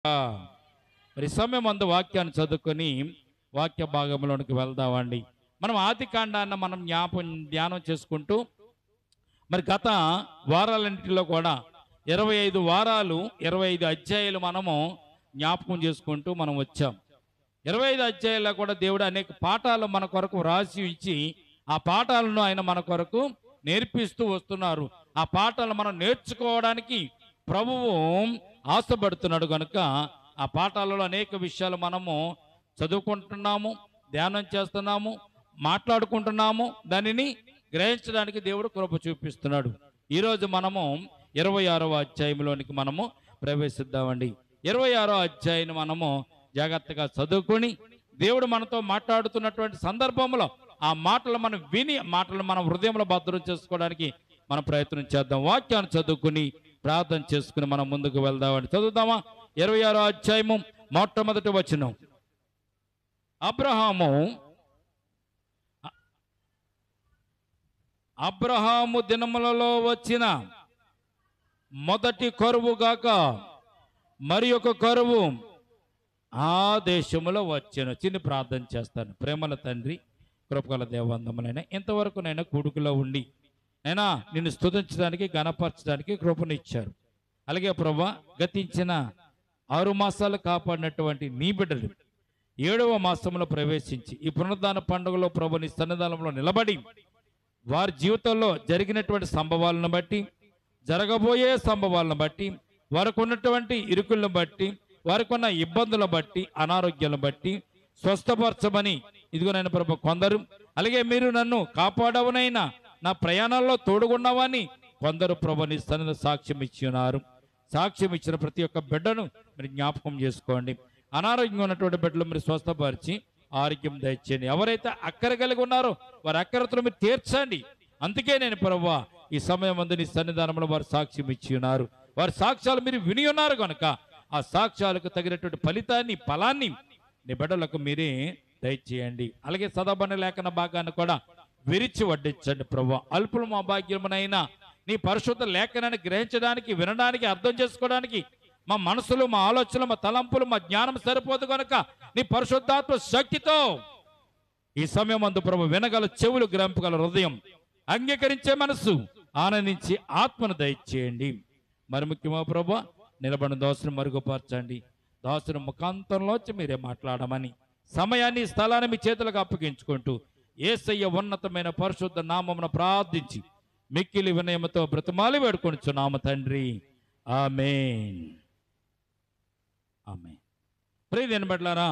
మరి సమయం అందు వాక్యాన్ని చదువుకొని వాక్య భాగంలోనికి వెళ్దామండి మనం ఆది కాండాన్ని మనం జ్ఞాపం ధ్యానం చేసుకుంటూ మరి గత వారాలన్నింటిలో కూడా ఇరవై ఐదు వారాలు ఇరవై ఐదు అధ్యాయాలు మనము జ్ఞాపకం చేసుకుంటూ మనం వచ్చాం ఇరవై ఐదు అధ్యాయాల్లో కూడా దేవుడు అనేక పాఠాలు మన కొరకు రాసి ఇచ్చి ఆ పాఠాలను ఆయన మన కొరకు నేర్పిస్తూ వస్తున్నారు ఆ పాఠాలను మనం నేర్చుకోవడానికి ప్రభువు ఆశపడుతున్నాడు కనుక ఆ పాఠాలలో అనేక విషయాలు మనము చదువుకుంటున్నాము ధ్యానం చేస్తున్నాము మాట్లాడుకుంటున్నాము దానిని గ్రహించడానికి దేవుడు కృప చూపిస్తున్నాడు ఈరోజు మనము ఇరవై ఆరవ అధ్యాయంలోనికి మనము ప్రవేశిద్దామండి ఇరవై ఆరో అధ్యాయం మనము జాగ్రత్తగా చదువుకొని దేవుడు మనతో మాట్లాడుతున్నటువంటి సందర్భంలో ఆ మాటలు మనం విని ఆ మాటలు మన హృదయంలో భద్రం చేసుకోవడానికి మనం ప్రయత్నం చేద్దాం వాక్యాన్ని చదువుకుని ప్రార్థన చేసుకుని మనం ముందుకు వెళ్దామని చదువుదామా ఇరవై ఆరో అధ్యాయము మొట్టమొదటి వచనం అబ్రహాము అబ్రహాము దినములలో వచ్చిన మొదటి కరువు గాక మరి ఒక కరువు ఆ దేశములో వచ్చాను చిన్న ప్రార్థన చేస్తాను ప్రేమల తండ్రి కృపగల దేవందములైనా ఇంతవరకు నేను కూడుకులో ఉండి నైనా నిన్ను స్తుతించడానికి గణపరచడానికి కృపనిచ్చారు అలాగే ప్రభా గతించిన ఆరు మాసాలు కాపాడినటువంటి నీ బిడ్డలు ఏడవ మాసంలో ప్రవేశించి ఈ పునరుద్ధాన పండుగలో ప్రభు నీ సన్నిధానంలో నిలబడి వారి జీవితంలో జరిగినటువంటి సంభవాలను బట్టి జరగబోయే సంభవాలను బట్టి వారికి ఉన్నటువంటి ఇరుకులను బట్టి వారికి ఉన్న ఇబ్బందులను బట్టి అనారోగ్యాలను బట్టి స్వస్థపరచమని ఇదిగో నేను ప్రభు కొందరు అలాగే మీరు నన్ను కాపాడవనైనా నా ప్రయాణాల్లో తోడుగున్నావని కొందరు ప్రభుని సన్నిధి సాక్ష్యం ఇచ్చి ఉన్నారు సాక్ష్యం ఇచ్చిన ప్రతి ఒక్క బిడ్డను మీరు జ్ఞాపకం చేసుకోండి అనారోగ్యంగా ఉన్నటువంటి బిడ్డలు మీరు స్వస్థపరిచి ఆరోగ్యం దయచేయండి ఎవరైతే అక్కర కలిగి ఉన్నారో వారి అక్కరతను మీరు తీర్చండి అందుకే నేను ప్రభు ఈ సమయం ముందు నీ సన్నిధానంలో వారు సాక్ష్యం ఇచ్చి ఉన్నారు వారి సాక్ష్యాలు మీరు విని ఉన్నారు కనుక ఆ సాక్ష్యాలకు తగినటువంటి ఫలితాన్ని ఫలాన్ని నీ బిడ్డలకు మీరే దయచేయండి అలాగే సదాబన్న లేఖన భాగాన్ని కూడా విరిచి వడ్డించండి ప్రభు అల్పులు మా భాగ్యమునైనా నీ పరిశుద్ధ లేఖనాన్ని గ్రహించడానికి వినడానికి అర్థం చేసుకోవడానికి మా మనసులు మా ఆలోచనలు మా తలంపులు మా జ్ఞానం సరిపోదు కనుక నీ పరిశుద్ధాత్మ శక్తితో ఈ సమయం అందు ప్రభు వినగల చెవులు గ్రంపగల హృదయం అంగీకరించే మనసు ఆనందించి ఆత్మను దయచేయండి మరి ముఖ్యమా ప్రభు నిలబడిన దోసును మరుగుపరచండి దోసును ముఖాంతంలోంచి మీరే మాట్లాడమని సమయాన్ని స్థలాన్ని మీ చేతులకు అప్పగించుకుంటూ ఏసయ్య ఉన్నతమైన పరిశుద్ధ నామమున ప్రార్థించి మిక్కిలి వినయముతో బ్రతమాలి వేడుకొనిచున్నాము తండ్రి ఆమేన్ ఆమె ప్రియదేని బట్లారా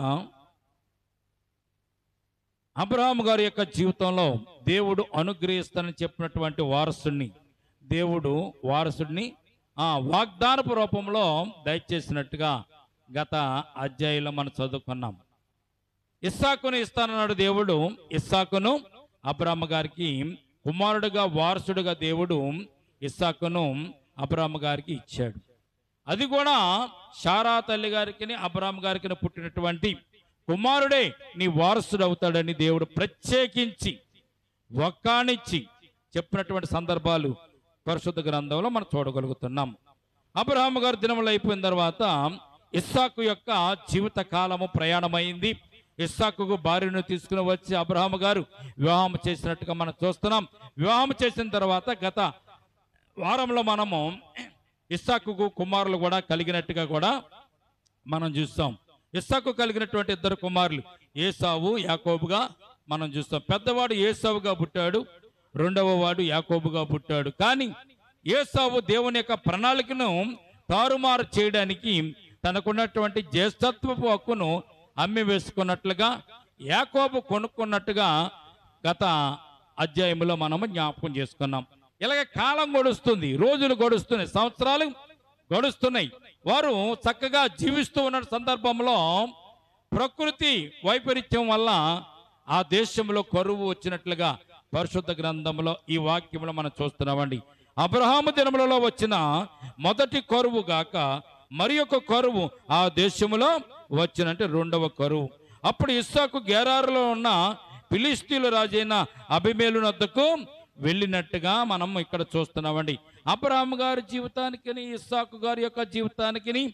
అబ్రహాం గారి యొక్క జీవితంలో దేవుడు అనుగ్రహిస్తానని చెప్పినటువంటి వారసుడిని దేవుడు వారసుడిని ఆ వాగ్దానపు రూపంలో దయచేసినట్టుగా గత అధ్యాయంలో మనం చదువుకున్నాం ఇస్సాకును ఇస్తానన్నాడు దేవుడు ఇస్సాకును అబ్రాహ్మ గారికి కుమారుడుగా వారసుడుగా దేవుడు ఇస్సాకును అబ్రాహ్మ గారికి ఇచ్చాడు అది కూడా షారా తల్లి గారికి అబ్రాహ్మ గారికి పుట్టినటువంటి కుమారుడే నీ వారసుడు అవుతాడని దేవుడు ప్రత్యేకించి ఒక్కానిచ్చి చెప్పినటువంటి సందర్భాలు పరిశుద్ధ గ్రంథంలో మనం చూడగలుగుతున్నాం అబ్రహాం గారి దినములు అయిపోయిన తర్వాత ఇస్సాకు యొక్క జీవిత కాలము ప్రయాణమైంది ఇస్సాకుకు భార్యను తీసుకుని వచ్చి అబ్రహాం గారు వివాహం చేసినట్టుగా మనం చూస్తున్నాం వివాహం చేసిన తర్వాత గత వారంలో మనము ఇస్సాకుకు కుమారులు కూడా కలిగినట్టుగా కూడా మనం చూస్తాం ఇస్సాకు కలిగినటువంటి ఇద్దరు కుమారులు ఏసావు యాకోబుగా మనం చూస్తాం పెద్దవాడు ఏసావుగా పుట్టాడు రెండవ వాడు యాకోబుగా పుట్టాడు కానీ ఏసావు దేవుని యొక్క ప్రణాళికను తారుమారు చేయడానికి తనకున్నటువంటి జ్యేష్ఠత్వపు హక్కును అమ్మి వేసుకున్నట్లుగా యాకోబు కొనుక్కున్నట్టుగా గత అధ్యాయంలో మనము జ్ఞాపకం చేసుకున్నాం ఇలాగ కాలం గడుస్తుంది రోజులు గడుస్తున్నాయి సంవత్సరాలు గడుస్తున్నాయి వారు చక్కగా జీవిస్తూ ఉన్న సందర్భంలో ప్రకృతి వైపరీత్యం వల్ల ఆ దేశంలో కరువు వచ్చినట్లుగా పరిశుద్ధ గ్రంథంలో ఈ వాక్యంలో మనం చూస్తున్నామండి అబ్రహాము దినములలో వచ్చిన మొదటి కరువు గాక మరి ఒక కరువు ఆ దేశములో వచ్చినంటే రెండవ కరువు అప్పుడు ఇస్సాకు గేరారులో ఉన్న ఫిలిస్తీన్ల రాజైన అభిమేలు వద్దకు వెళ్ళినట్టుగా మనం ఇక్కడ చూస్తున్నామండి అబ్రహాం గారి జీవితానికి ఇస్సాకు గారి యొక్క జీవితానికి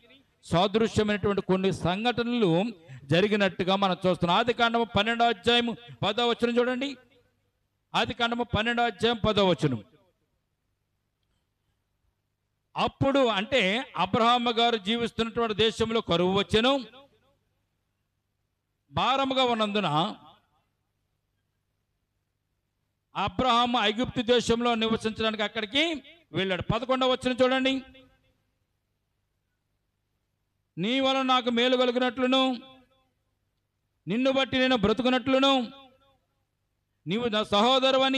సాదృశ్యమైనటువంటి కొన్ని సంఘటనలు జరిగినట్టుగా మనం చూస్తున్నాం ఆది కాండము పన్నెండో అధ్యాయము పదో వచనం చూడండి ఆది కాండము పన్నెండో అధ్యాయం పదో వచనం అప్పుడు అంటే అబ్రహాము గారు జీవిస్తున్నటువంటి దేశంలో కరువు వచ్చెను భారముగా ఉన్నందున అబ్రహాము ఐగుప్తు దేశంలో నివసించడానికి అక్కడికి వెళ్ళాడు పదకొండవ వచ్చిన చూడండి నీ వలన నాకు మేలు కలిగినట్లును నిన్ను బట్టి నేను బ్రతుకున్నట్లును నీవు నా సహోదరువని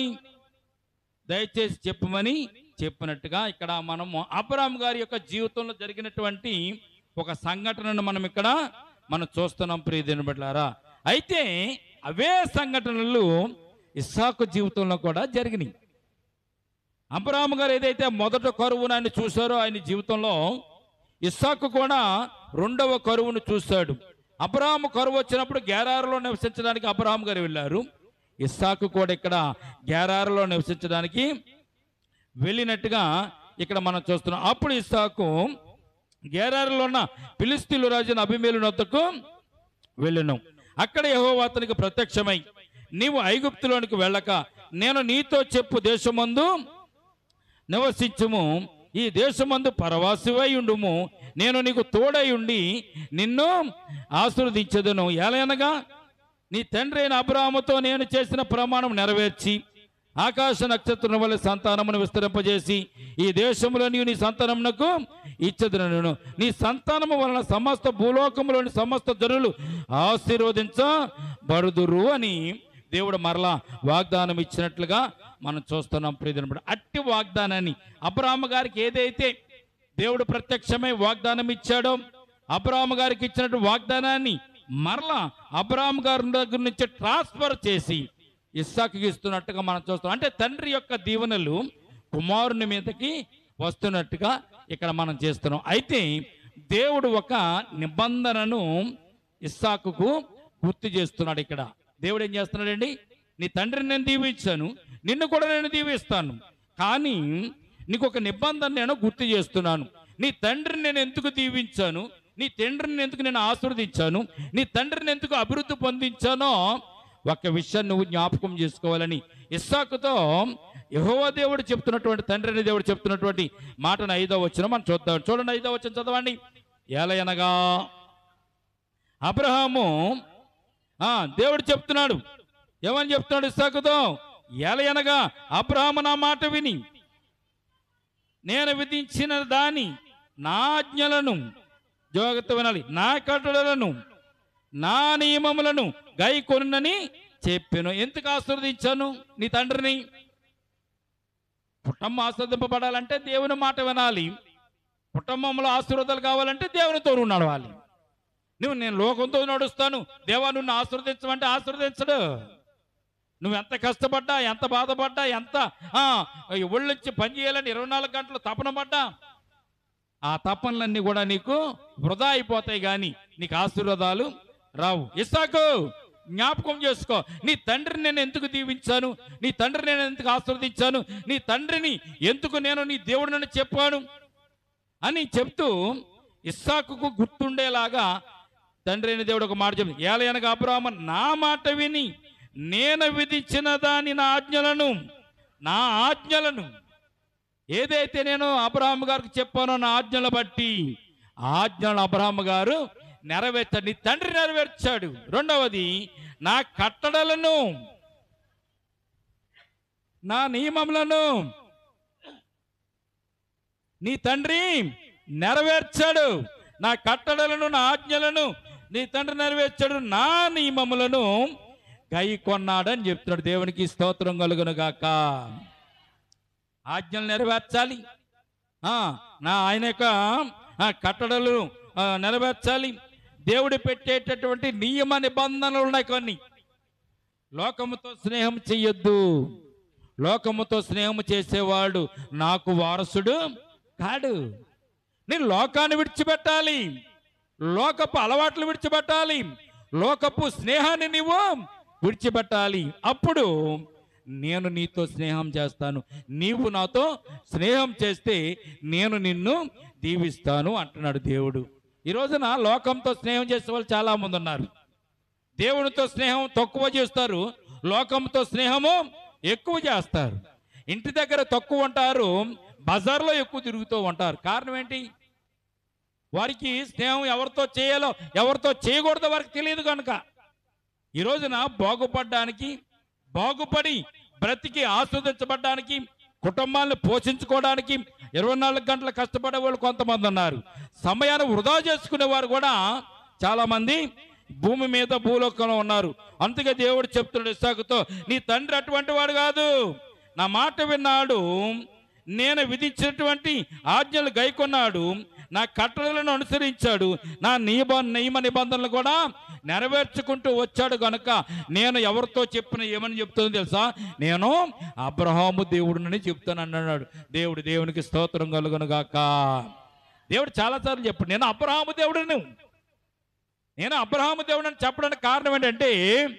దయచేసి చెప్పమని చెప్పినట్టుగా ఇక్కడ మనము అబ్రామ్ గారి యొక్క జీవితంలో జరిగినటువంటి ఒక సంఘటనను మనం ఇక్కడ మనం చూస్తున్నాం ప్రియదేని బిడ్డలారా అయితే అవే సంఘటనలు ఇస్సాకు జీవితంలో కూడా జరిగినాయి అబ్రామ్ గారు ఏదైతే మొదట కరువును ఆయన చూశారో ఆయన జీవితంలో ఇస్సాకు కూడా రెండవ కరువును చూశాడు అబ్రాహాము కరువు వచ్చినప్పుడు గేరారులో నివసించడానికి అబ్రాహాం గారు వెళ్ళారు ఇస్సాకు కూడా ఇక్కడ గేరారులో నివసించడానికి వెళ్ళినట్టుగా ఇక్కడ మనం చూస్తున్నాం అప్పుడు ఇస్సాకు గేరారులో ఉన్న ఫిలిస్తీన్లు రాజున అభిమేలు నొద్దకు వెళ్ళను అక్కడ యెహోవా అతనికి ప్రత్యక్షమై నీవు ఐగుప్తులోనికి వెళ్ళక నేను నీతో చెప్పు దేశమందు నివసించుము ఈ దేశమందు పరవాసివై ఉండుము నేను నీకు తోడై ఉండి నిన్ను ఆశీర్వదించదును ఎలయనగా నీ తండ్రి అయిన అబ్రాహముతో నేను చేసిన ప్రమాణం నెరవేర్చి ఆకాశ నక్షత్రం వల్ల సంతానమును విస్తరింపజేసి ఈ దేశంలో నీవు నీ సంతానమునకు ఇచ్చదును నీ సంతానము వలన సమస్త భూలోకములోని సమస్త జనులు ఆశీర్వదించబడుదురు అని దేవుడు మరలా వాగ్దానం ఇచ్చినట్లుగా మనం చూస్తున్నాం ప్రియదిన అట్టి వాగ్దానాన్ని అబ్రాహ్మ గారికి ఏదైతే దేవుడు ప్రత్యక్షమై వాగ్దానం ఇచ్చాడో అబ్రాహ్మ గారికి ఇచ్చినట్టు వాగ్దానాన్ని మరలా అబ్రాహ్మ గారి దగ్గర నుంచి ట్రాన్స్ఫర్ చేసి ఇస్సాకు ఇస్తున్నట్టుగా మనం చూస్తాం అంటే తండ్రి యొక్క దీవెనలు కుమారుని మీదకి వస్తున్నట్టుగా ఇక్కడ మనం చేస్తున్నాం అయితే దేవుడు ఒక నిబంధనను ఇస్సాకుకు గుర్తు చేస్తున్నాడు ఇక్కడ దేవుడు ఏం చేస్తున్నాడండి నీ తండ్రిని నేను దీవించాను నిన్ను కూడా నేను దీవిస్తాను కానీ నీకు ఒక నిబంధన నేను గుర్తు చేస్తున్నాను నీ తండ్రిని నేను ఎందుకు దీవించాను నీ తండ్రిని ఎందుకు నేను ఆశీర్వదించాను నీ తండ్రిని ఎందుకు అభివృద్ధి పొందించానో ఒక విషయాన్ని నువ్వు జ్ఞాపకం చేసుకోవాలని ఇస్సాకుతో యెహోవా దేవుడు చెప్తున్నటువంటి తండ్రిని దేవుడు చెప్తున్నటువంటి మాటను ఐదో వచ్చిన మనం చూద్దాం చూడండి ఐదో వచ్చిన చదవండి ఏలయనగా అబ్రహాము ఆ దేవుడు చెప్తున్నాడు ఏమని చెప్తున్నాడు ఇస్సాకుతో ఎలయనగా అబ్రహాము నా మాట విని నేను విధించిన దాని నా ఆజ్ఞలను జోగత వినాలి నా కట్టడలను నా నియమములను గై కొనునని చెప్పాను ఎందుకు ఆశీర్వదించాను నీ తండ్రిని కుటుంబం ఆస్వాదింపబడాలంటే దేవుని మాట వినాలి కుటుంబంలో ఆశీర్వాదాలు కావాలంటే దేవునితో నువ్వు నడవాలి నువ్వు నేను లోకంతో నడుస్తాను దేవా నువ్వు ఆశీర్వదించమంటే ఆశీర్వదించడు నువ్వు ఎంత కష్టపడ్డా ఎంత బాధపడ్డా ఎంత ఆ, ఈ ఒళ్ళొచ్చి పని చేయాలని ఇరవై నాలుగు గంటలు తపన పడ్డా ఆ తపనలన్నీ కూడా నీకు వృధా అయిపోతాయి కానీ నీకు ఆశీర్వాదాలు రావు ఇస్సాకు జ్ఞాపకం చేసుకో నీ తండ్రిని నేను ఎందుకు దీవించాను నీ తండ్రిని నేను ఎందుకు ఆశీర్వదించాను నీ తండ్రిని ఎందుకు నేను నీ దేవుడినని చెప్పాను అని చెప్తూ ఇస్సాకుకు గుర్తుండేలాగా తండ్రి అయిన దేవుడు ఒక మాట చెప్పింది ఏలయనగా అబ్రాహ్మ నా మాట విని నేను విధించిన దాని నా ఆజ్ఞలను నా ఆజ్ఞలను ఏదైతే నేను అబ్రహాం గారికి చెప్పానో నా ఆజ్ఞలు బట్టి ఆ ఆజ్ఞలను అబ్రహాం గారు నెరవేర్చాడు నీ తండ్రి నెరవేర్చాడు రెండవది నా కట్టడలను నా నియమములను నీ తండ్రి నెరవేర్చాడు నా కట్టడలను నా ఆజ్ఞలను నీ తండ్రి నెరవేర్చాడు నా నియమములను గై కొన్నాడని చెప్తున్నాడు దేవునికి స్తోత్రం కలుగును గాక ఆజ్ఞలు నెరవేర్చాలి ఆ, నా ఆయన యొక్క ఆ, కట్టడలు ఆ, నెరవేర్చాలి దేవుడు పెట్టేటటువంటి నియమ నిబంధనలు ఉన్నాయి కొన్ని లోకముతో స్నేహం చెయ్యొద్దు లోకముతో స్నేహం చేసేవాడు నాకు వారసుడు కాడు నేను లోకాన్ని విడిచిపెట్టాలి లోకపు అలవాట్లు విడిచిపెట్టాలి లోకపు స్నేహాన్ని నీవు విడిచిపెట్టాలి అప్పుడు నేను నీతో స్నేహం చేస్తాను నీవు నాతో స్నేహం చేస్తే నేను నిన్ను దీవిస్తాను అంటున్నాడు దేవుడు ఈ రోజున లోకంతో స్నేహం చేసే వాళ్ళు చాలా మంది ఉన్నారు దేవునితో స్నేహం తక్కువ చేస్తారు లోకంతో స్నేహము ఎక్కువ చేస్తారు ఇంటి దగ్గర తక్కువ ఉంటారు బజార్లో ఎక్కువ తిరుగుతూ ఉంటారు కారణం ఏంటి వారికి స్నేహం ఎవరితో చేయాలో ఎవరితో చేయకూడదో వారికి తెలియదు కనుక ఈ రోజున బాగుపడడానికి బాగుపడి బ్రతికి ఆస్వాదించబడడానికి కుటుంబాలను పోషించుకోవడానికి ఇరవై నాలుగు గంటలు కష్టపడే వాళ్ళు కొంతమంది ఉన్నారు సమయాన్ని వృధా చేసుకునే వారు కూడా చాలా మంది భూమి మీద భూలోకంలో ఉన్నారు అందుకే దేవుడు చెప్తున్నాడు ఇస్సాకుతో నీ తండ్రి అటువంటి వాడు కాదు నా మాట విన్నాడు నేను విధించినటువంటి ఆజ్ఞలు గైకొన్నాడు నా కట్టడలను అనుసరించాడు నా నియమ నియమ నిబంధనలు కూడా నెరవేర్చుకుంటూ వచ్చాడు కనుక నేను ఎవరితో చెప్పిన ఏమని చెప్తుందో తెలుసా నేను అబ్రహాము దేవుడిని చెప్తాను అన్నాడు దేవుడు దేవునికి స్తోత్రం కలుగును గాక దేవుడు చాలాసార్లు చెప్పాడు నేను అబ్రహాము దేవుడిని నేను అబ్రహాము దేవుడని చెప్పడానికి కారణం ఏంటంటే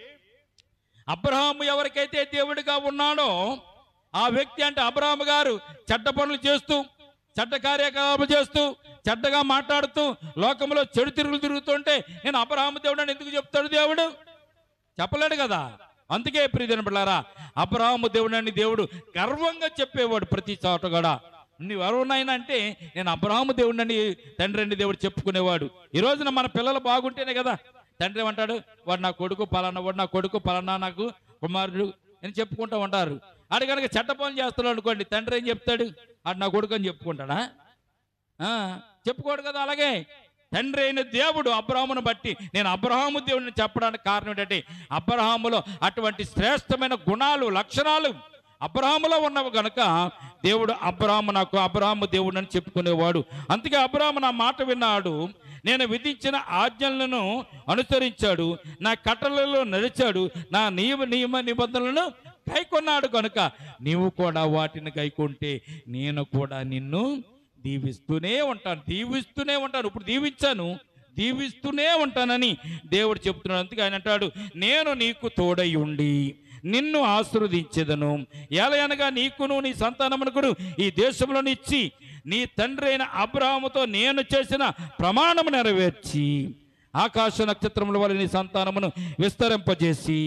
అబ్రహాము ఎవరికైతే దేవుడిగా ఉన్నాడో ఆ వ్యక్తి అంటే అబ్రహాము గారు చెడ్డ పనులు చేస్తూ చెడ్డ కార్యకలాపాలు చేస్తూ చెడ్డగా మాట్లాడుతూ లోకంలో చెడు తిరుగులు తిరుగుతుంటే నేను అబ్రహాము దేవుడు అని ఎందుకు చెప్తాడు దేవుడు చెప్పలేడు కదా అందుకే ప్రియదిన బిళ్ళారా అబ్రహాము దేవుడు అని దేవుడు గర్వంగా చెప్పేవాడు ప్రతి చోట కూడా నువ్వు ఎవరున్నాయన అంటే నేను అబ్రహాము దేవుడిని తండ్రి అని దేవుడు చెప్పుకునేవాడు ఈ రోజున మన పిల్లలు బాగుంటేనే కదా తండ్రి ఏమంటాడు వాడు నా కొడుకు పలానా వాడు నా కొడుకు పలానా నాకు కుమారుడు అని చెప్పుకుంటూ ఉంటారు ఆడు కనుక చెడ్డ పనులు చేస్తున్నాడు అనుకోండి తండ్రి ఏం చెప్తాడు ఆడు నా కొడుకు అని చెప్పుకుంటాడా ఆ, చెప్పుకోడు కదా అలాగే తండ్రి అయిన దేవుడు అబ్రహామును బట్టి నేను అబ్రహాము దేవుడిని చెప్పడానికి కారణం ఏంటంటే అబ్రహాములో అటువంటి శ్రేష్టమైన గుణాలు లక్షణాలు అబ్రహాములో ఉన్నవి గనుక దేవుడు అబ్రహాము నాకు అబ్రహాము దేవుడు అని చెప్పుకునేవాడు అందుకే అబ్రహాము నా మాట విన్నాడు నేను విధించిన ఆజ్ఞలను అనుసరించాడు నా కట్టలలో నడిచాడు నా నియమ నియమ నిబంధనలను గైకొన్నాడు కనుక నీవు కూడా వాటిని గైకొంటే నేను కూడా నిన్ను దీవిస్తూనే ఉంటాను దీవిస్తూనే ఉంటాను ఇప్పుడు దీవించాను దీవిస్తూనే ఉంటానని దేవుడు చెప్తున్నాడు అందుకే ఆయన అంటాడు నేను నీకు తోడై ఉండి నిన్ను ఆశీర్వదించేదను ఎలయనగా నీకును నీ సంతానమునకును ఈ దేశంలో ఇచ్చి నీ తండ్రి అయిన అబ్రహాముతో నేను చేసిన ప్రమాణము నెరవేర్చి ఆకాశ నక్షత్రముల వల్ల నీ సంతానమును విస్తరింపజేసి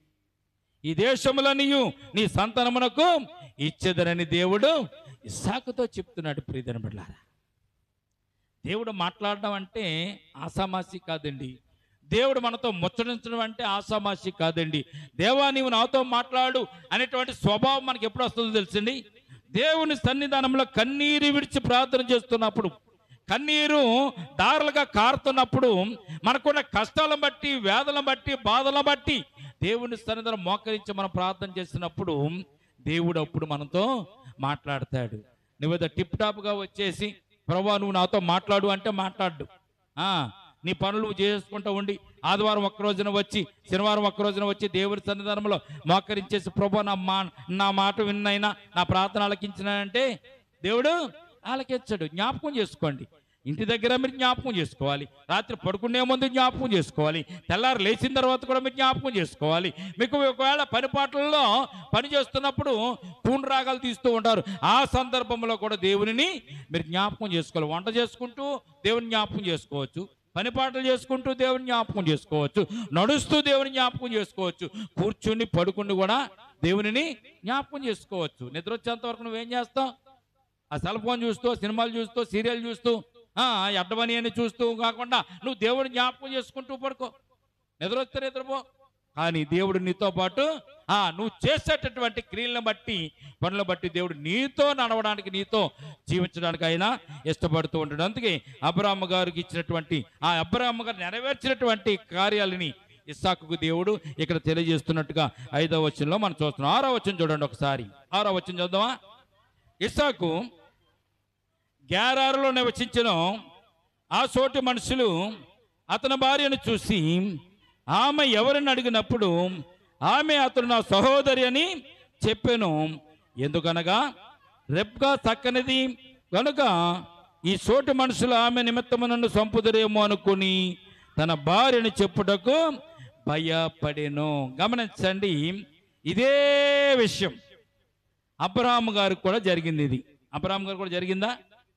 ఈ దేశములనియు నీ సంతానమునకు ఇచ్చేదనని దేవుడు ఇస్సాకుతో చెప్తున్నాడు ప్రియదన బిడ్డారా దేవుడు మాట్లాడడం అంటే ఆసామాసి కాదండి దేవుడు మనతో ముచ్చరించడం అంటే ఆసామాసి కాదండి దేవా నీవు నాతో మాట్లాడు అనేటువంటి స్వభావం మనకి ఎప్పుడు వస్తుందో తెలుసండి దేవుని సన్నిధానంలో కన్నీరు విడిచి ప్రార్థన చేస్తున్నప్పుడు కన్నీరు దారులుగా కారుతున్నప్పుడు మనకున్న కష్టాలను బట్టి వేదలను బట్టి బాధలను బట్టి దేవుని సన్నిధానం మోకరించి మనం ప్రార్థన చేసినప్పుడు దేవుడు అప్పుడు మనతో మాట్లాడతాడు నువ్వేదో టిప్ టాప్గా వచ్చేసి ప్రభా నువ్వు నాతో మాట్లాడు అంటే మాట్లాడు ఆ, నీ పనులు నువ్వు చేసుకుంటూ ఉండి ఆదివారం ఒక్క రోజున వచ్చి శనివారం ఒక్క రోజున వచ్చి దేవుడి సన్నిధానంలో మోకరించేసి ప్రభా నా మా నా మాట విన్నైనా నా ప్రార్థన ఆలకించినానంటే దేవుడు ఆలకించాడు జ్ఞాపకం చేసుకోండి ఇంటి దగ్గర మీరు జ్ఞాపకం చేసుకోవాలి రాత్రి పడుకునే ముందు జ్ఞాపకం చేసుకోవాలి తెల్లారు లేచిన తర్వాత కూడా మీరు జ్ఞాపకం చేసుకోవాలి మీకు ఒకవేళ పని పాటల్లో పని చేస్తున్నప్పుడు పూన్ రాగాలు తీస్తూ ఉంటారు ఆ సందర్భంలో కూడా దేవునిని మీరు జ్ఞాపకం చేసుకోవాలి వంట చేసుకుంటూ దేవుని జ్ఞాపకం చేసుకోవచ్చు పని పాటలు చేసుకుంటూ దేవుని జ్ఞాపకం చేసుకోవచ్చు నడుస్తూ దేవుని జ్ఞాపకం చేసుకోవచ్చు కూర్చుని పడుకుని కూడా దేవునిని జ్ఞాపకం చేసుకోవచ్చు నిద్ర వచ్చేంత వరకు నువ్వేం చేస్తావు ఆ సెల్ ఫోన్ చూస్తూ సినిమాలు చూస్తూ సీరియల్ చూస్తూ ఆ, ఎడ్డమని అని చూస్తూ కాకుండా నువ్వు దేవుడిని జ్ఞాపకం చేసుకుంటూ పడుకో నిద్ర వస్తే నిద్రపో కానీ దేవుడు నీతో పాటు ఆ నువ్వు చేసేటటువంటి క్రియలను బట్టి పనులను బట్టి దేవుడు నీతో నడవడానికి నీతో జీవించడానికి ఆయన ఇష్టపడుతూ ఉంటాడు అందుకే అబ్రాహ్మ గారికి ఇచ్చినటువంటి ఆ అబ్రాహ్మ గారు నెరవేర్చినటువంటి కార్యాలని ఇస్సాకుకు దేవుడు ఇక్కడ తెలియజేస్తున్నట్టుగా ఐదవ వచనంలో మనం చూస్తున్నాం ఆరో వచనం చూడండి ఒకసారి ఆరో వచనం చూద్దామా ఇస్సాకు గ్యారారులో నివసించిన ఆ చోటి మనుషులు అతని భార్యను చూసి ఆమె ఎవరిని అడిగినప్పుడు ఆమె అతను నా సహోదరి అని చెప్పాను ఎందుకనగా రెబ్గా చక్కనిది కనుక ఈ చోటి మనుషులు ఆమె నిమిత్తము నన్ను సంపుదరేమో అనుకుని తన భార్యను చెప్పుటకు భయపడెను గమనించండి ఇదే విషయం అబ్రహాం గారికి కూడా జరిగింది ఇది అబ్రహాం గారు కూడా జరిగిందా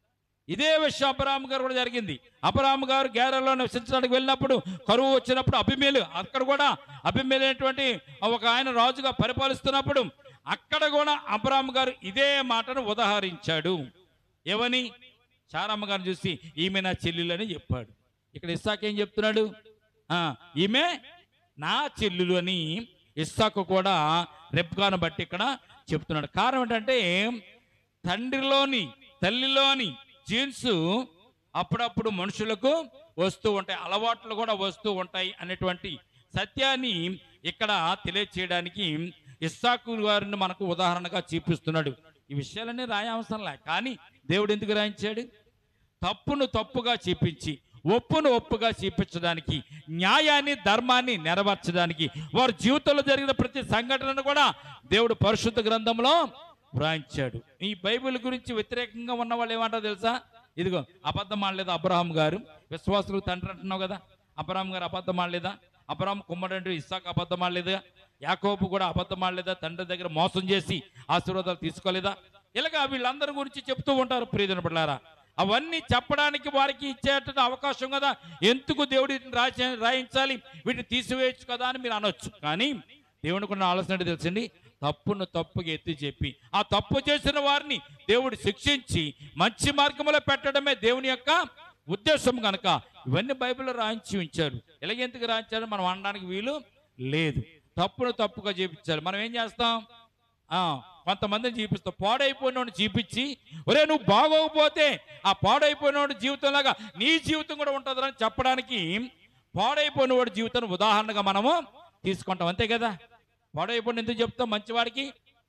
ఇదే విషయం అబ్రాహం గారు కూడా జరిగింది అబ్రాహం గారు గేరలో నివసించడానికి వెళ్ళినప్పుడు కరువు వచ్చినప్పుడు అభిమేలు అక్కడ కూడా అభిమేలు అనేటువంటి ఒక ఆయన రాజుగా పరిపాలిస్తున్నప్పుడు అక్కడ కూడా అబ్రాహం గారు ఇదే మాటను ఉదాహరించాడు ఏమని చారమ్మ గారిని చూసి ఈమె నా చెల్లెలు అని చెప్పాడు ఇక్కడ ఇస్సాక్ ఏం చెప్తున్నాడు ఆ, ఈమె నా చెల్లెలు అని ఇస్సాకు కూడా రెప్గాను బట్టి ఇక్కడ చెప్తున్నాడు కారణం ఏంటంటే తండ్రిలోని తల్లిలోని జీన్స్ అప్పుడప్పుడు మనుషులకు వస్తూ ఉంటాయి అలవాట్లు కూడా వస్తూ ఉంటాయి అనేటువంటి సత్యాన్ని ఇక్కడ తెలియచేయడానికి ఇస్సాకు గారిని మనకు ఉదాహరణగా చూపిస్తున్నాడు ఈ విషయాలన్నీ రాయవసరం లే కానీ దేవుడు ఎందుకు రాయించాడు తప్పును తప్పుగా చూపించి ఒప్పును ఒప్పుగా చూపించడానికి న్యాయాన్ని ధర్మాన్ని నెరవేర్చడానికి వారి జీవితంలో జరిగిన ప్రతి సంఘటనను కూడా దేవుడు పరిశుద్ధ గ్రంథంలో వ్రాయించాడు ఈ బైబిల్ గురించి వ్యతిరేకంగా ఉన్న వాళ్ళు ఏమంటారో తెలుసా ఇదిగో అబద్ధం ఆడలేదు అబ్రహాం గారు విశ్వాసులు తండ్రి అంటున్నావు కదా అబ్రహాం గారు అబద్ధం ఆడలేదా అబ్రహాం కుమ్మడంటే ఇస్సాక్ అబద్ధం ఆడలేదా యాకోబు కూడా అబద్ధం ఆడలేదా తండ్రి దగ్గర మోసం చేసి ఆశీర్వాదాలు తీసుకోలేదా ఇలాగా వీళ్ళందరి గురించి చెప్తూ ఉంటారు ప్రియజన బిడ్డారా అవన్నీ చెప్పడానికి వారికి ఇచ్చేట అవకాశం కదా ఎందుకు దేవుడు వీటిని రాసి రాయించాలి వీటిని తీసివేయచ్చు కదా అని మీరు అనొచ్చు కానీ దేవునికి ఉన్న ఆలోచన ఏంటో తెలుసండి తప్పును తప్పుగా ఎత్తి చెప్పి ఆ తప్పు చేసిన వారిని దేవుడు శిక్షించి మంచి మార్గంలో పెట్టడమే దేవుని యొక్క ఉద్దేశం కనుక ఇవన్నీ బైబిల్లో రాయించి ఉంచారు ఎలాగెందుకు రాయించారు మనం అనడానికి వీలు లేదు తప్పును తప్పుగా చేపించాలి మనం ఏం చేస్తాం ఆ కొంతమందిని చూపిస్తాం పాడైపోయినోడిని చూపించి ఒరే నువ్వు బాగోకపోతే ఆ పాడైపోయినోడి జీవితంలాగా నీ జీవితం కూడా ఉంటుందని చెప్పడానికి పాడైపోయిన వాడి జీవితాన్ని ఉదాహరణగా మనము తీసుకుంటాం అంతే కదా పాడైపోయిన ఎందుకు చెప్తాం మంచివాడికి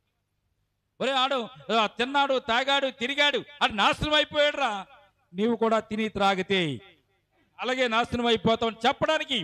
ఒరే ఆడు ఆ, తిన్నాడు తాగాడు తిరిగాడు అది నాశనం అయిపోయాడు రా నీవు కూడా తిని త్రాగితే అలాగే నాశనం అయిపోతావు అని చెప్పడానికి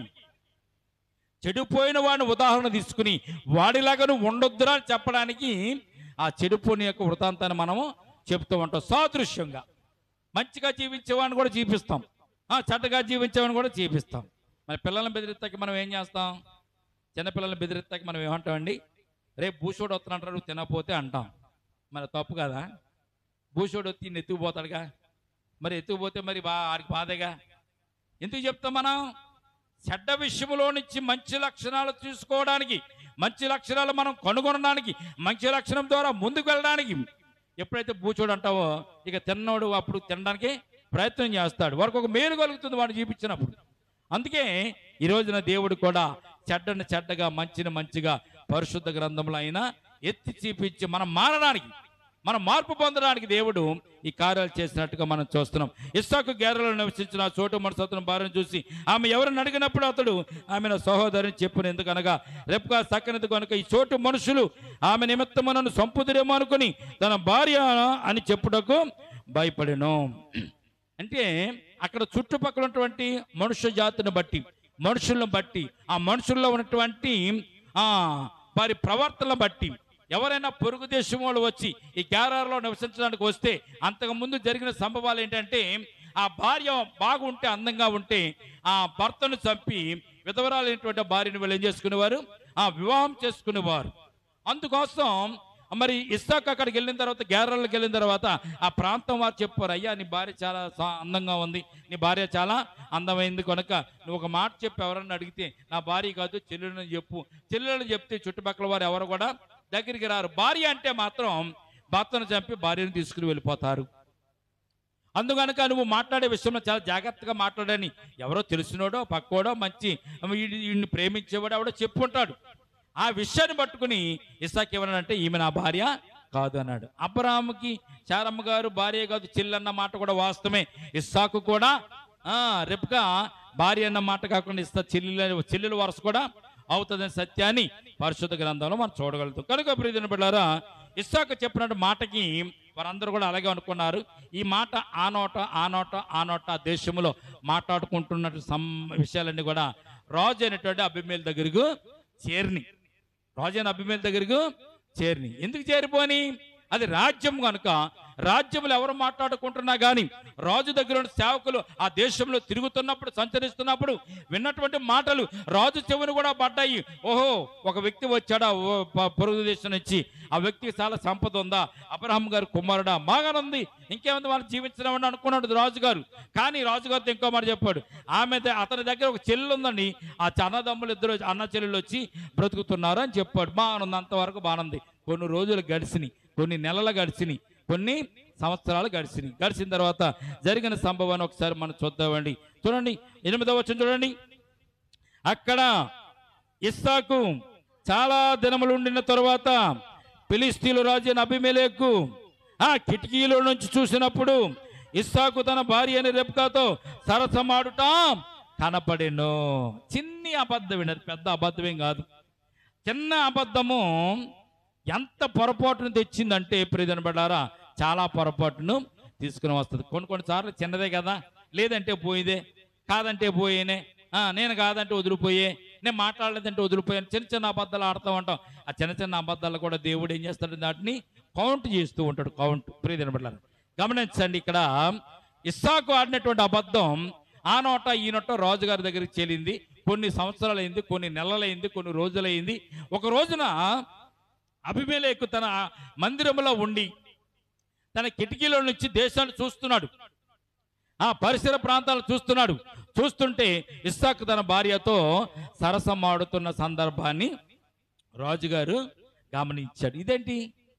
చెడిపోయిన వాడిని ఉదాహరణ తీసుకుని వాడిలాగా నువ్వు ఉండొద్దురా అని చెప్పడానికి ఆ చెడిపోయిన యొక్క వృత్తాంతాన్ని మనము చెప్తూ ఉంటాం సాదృశ్యంగా మంచిగా జీవించేవాడిని కూడా జీపిస్తాం ఆ చెడ్డగా జీవించేవాడిని కూడా జీపిస్తాం మరి పిల్లల్ని బెదిరిస్తాకి మనం ఏం చేస్తాం చిన్నపిల్లల్ని బెదిరిస్తాకి మనం ఏమంటామండి రేపు భూషోడు వస్తున్నట్టు నువ్వు తినకపోతే అంటాం మరి తప్పు కదా భూషోడు వచ్చి ఈయన ఎత్తుకుపోతాడుగా మరి ఎత్తుకుపోతే మరి బా ఆడికి బాధగా ఎందుకు చెప్తాం మనం చెడ్డ విషయంలో నుంచి మంచి లక్షణాలు చూసుకోవడానికి మంచి లక్షణాలు మనం కనుగొనడానికి మంచి లక్షణం ద్వారా ముందుకు వెళ్ళడానికి ఎప్పుడైతే బూచోడు అంటావో ఇక తిన్నోడు అప్పుడు తినడానికి ప్రయత్నం చేస్తాడు వారికి ఒక మేలు కలుగుతుంది వాడు చూపించినప్పుడు అందుకే ఈ రోజున దేవుడు కూడా చెడ్డని చెడ్డగా మంచిని మంచిగా పరిశుద్ధ గ్రంథంలో అయినా ఎత్తి చూపించి మనం మారడానికి మనం మార్పు పొందడానికి దేవుడు ఈ కార్యాలు చేసినట్టుగా మనం చూస్తున్నాం ఇస్సాకు గేరలో నివసించిన ఆ చోటు మనసత్తున భార్యను చూసి ఆమె ఎవరిని అడిగినప్పుడు అతడు ఆమె నా సహోదరిని చెప్పిన ఎందుకనగా రేపుగా సక్కనిది కనుక ఈ చోటు మనుషులు ఆమె నిమిత్తము నన్ను సంపుదురేమో అనుకుని తన భార్య అని చెప్పుటకు భయపడెను అంటే అక్కడ చుట్టుపక్కల ఉన్నటువంటి మనుష్య జాతిని బట్టి మనుషులను బట్టి ఆ మనుషుల్లో ఉన్నటువంటి ఆ వారి ప్రవర్తన బట్టి ఎవరైనా పొరుగు దేశం వాళ్ళు వచ్చి ఈ గ్యారార్లో నివసించడానికి వస్తే అంతకు ముందు జరిగిన సంభవాలు ఏంటంటే ఆ భార్య బాగుంటే అందంగా ఉంటే ఆ భర్తను చంపి విధవరాలైనటువంటి భార్యను వీళ్ళు ఏం చేసుకునేవారు ఆ వివాహం చేసుకునేవారు అందుకోసం మరి ఇస్సాక్ అక్కడికి వెళ్ళిన తర్వాత గ్యారర్లకు వెళ్ళిన తర్వాత ఆ ప్రాంతం వారు చెప్పారు అయ్యా నీ భార్య చాలా సా- అందంగా ఉంది నీ భార్య చాలా అందమైంది కనుక నువ్వు ఒక మాట చెప్పి ఎవరన్నా అడిగితే నా భార్య కాదు చెల్లెలని చెప్పు చెల్లెలని చెప్తే చుట్టుపక్కల వారు ఎవరు కూడా దగ్గరికి రారు భార్య అంటే మాత్రం భర్తను చంపి భార్యను తీసుకుని వెళ్ళిపోతారు అందుకనుక నువ్వు మాట్లాడే విషయంలో చాలా జాగ్రత్తగా మాట్లాడని ఎవరో తెలిసినోడో పక్కోడో మంచి వీడిని ప్రేమించేవాడు ఎవడో చెప్పుంటాడు ఆ విషయాన్ని పట్టుకుని ఇసాక్ ఏమన్నాడంటే ఈమె నా భార్య కాదు అన్నాడు అబ్రాహాముకి చారమ్మ గారు భార్య కాదు చెల్లన్న మాట కూడా వాస్తవమే ఇస్సాకు కూడా ఆ రెప్గా భార్య అన్న మాట కాకుండా ఇస్తా చెల్లెల చెల్లెల వరుస కూడా అవుతుందని సత్యాన్ని పరిశుద్ధ గ్రంథంలో మనం చూడగలుగుతాం కనుక ప్రియజన బిడ్డారా ఇస్సాకు చెప్పినట్టు మాటకి వారందరూ కూడా అలాగే అనుకున్నారు ఈ మాట ఆ నోట ఆ నోట ఆ నోట ఆ దేశంలో మాట్లాడుకుంటున్నట్టు సం విషయాలన్నీ కూడా రాజు అయినటువంటి అభిమేల దగ్గరకు చేరిని రాజైన అభిమేల దగ్గరకు చేరిని ఎందుకు చేరిపోని అది రాజ్యం కనుక రాజ్యములు ఎవరు మాట్లాడుకుంటున్నా గాని రాజు దగ్గర ఉన్న సేవకులు ఆ దేశంలో తిరుగుతున్నప్పుడు సంచరిస్తున్నప్పుడు విన్నటువంటి మాటలు రాజు చెవును కూడా పడ్డాయి ఓహో ఒక వ్యక్తి వచ్చాడా ఓ ప- పొరుగు దేశం నుంచి ఆ వ్యక్తికి చాలా సంపద ఉందా అబ్రహం గారు కుమారుడా బాగానే ఉంది ఇంకేముంది వాళ్ళు జీవించడం అని అనుకున్నాడు రాజుగారు కానీ రాజుగారితో ఇంకో మాట చెప్పాడు ఆమె ద- అతని దగ్గర ఒక చెల్లి ఉందండి ఆ అన్నదమ్ములు ఇద్దరు అన్న చెల్లెలు వచ్చి బ్రతుకుతున్నారు అని చెప్పాడు బాగుంది అంతవరకు బాగుంది కొన్ని రోజులు గడిచినాయి కొన్ని నెలలు గడిచినాయి కొన్ని సంవత్సరాలు గడిచినాయి గడిచిన తర్వాత జరిగిన సంభవాన్ని ఒకసారి మనం చూద్దామండి చూడండి ఎనిమిదవ వచ్చిన చూడండి అక్కడ ఇస్సాకు చాలా దినములు ఉండిన తరువాత ఫిలిస్తీన్ల రాజు అయిన అభిమేలేకు ఆ కిటికీలో నుంచి చూసినప్పుడు ఇస్సాకు తన భార్య అని రెప్కాతో సరసమాడుట కనపడెను చిన్ని అబద్ధం అది పెద్ద అబద్ధమేం కాదు చిన్న అబద్ధము ఎంత పొరపాటును తెచ్చిందంటే ప్రియదన పడారా చాలా పొరపాటును తీసుకుని వస్తుంది కొన్ని కొన్నిసార్లు చిన్నదే కదా లేదంటే పోయిదే కాదంటే పోయేనే ఆ, నేను కాదంటే వదిలిపోయే నేను మాట్లాడలేదంటే వదిలిపోయాను చిన్న చిన్న అబద్ధాలు ఆడుతూ ఉంటాం ఆ చిన్న చిన్న అబద్ధాలు కూడా దేవుడు ఏం చేస్తాడు వాటిని కౌంట్ చేస్తూ ఉంటాడు కౌంట్ ప్రియదన పడారు గమనించండి ఇక్కడ ఇస్సాకు ఆడినటువంటి అబద్ధం ఆ నోట ఈ నోట రాజుగారి దగ్గరికి చెల్లింది కొన్ని సంవత్సరాలైంది కొన్ని నెలలైంది కొన్ని రోజులైంది ఒక రోజున అభిమేలేకు తన మందిరంలో ఉండి తన కిటికీలో నుంచి దేశాన్ని చూస్తున్నాడు ఆ పరిసర ప్రాంతాలు చూస్తున్నాడు చూస్తుంటే ఇస్సాకు తన భార్యతో సరసం ఆడుతున్న సందర్భాన్ని రాజుగారు గమనించాడు ఇదేంటి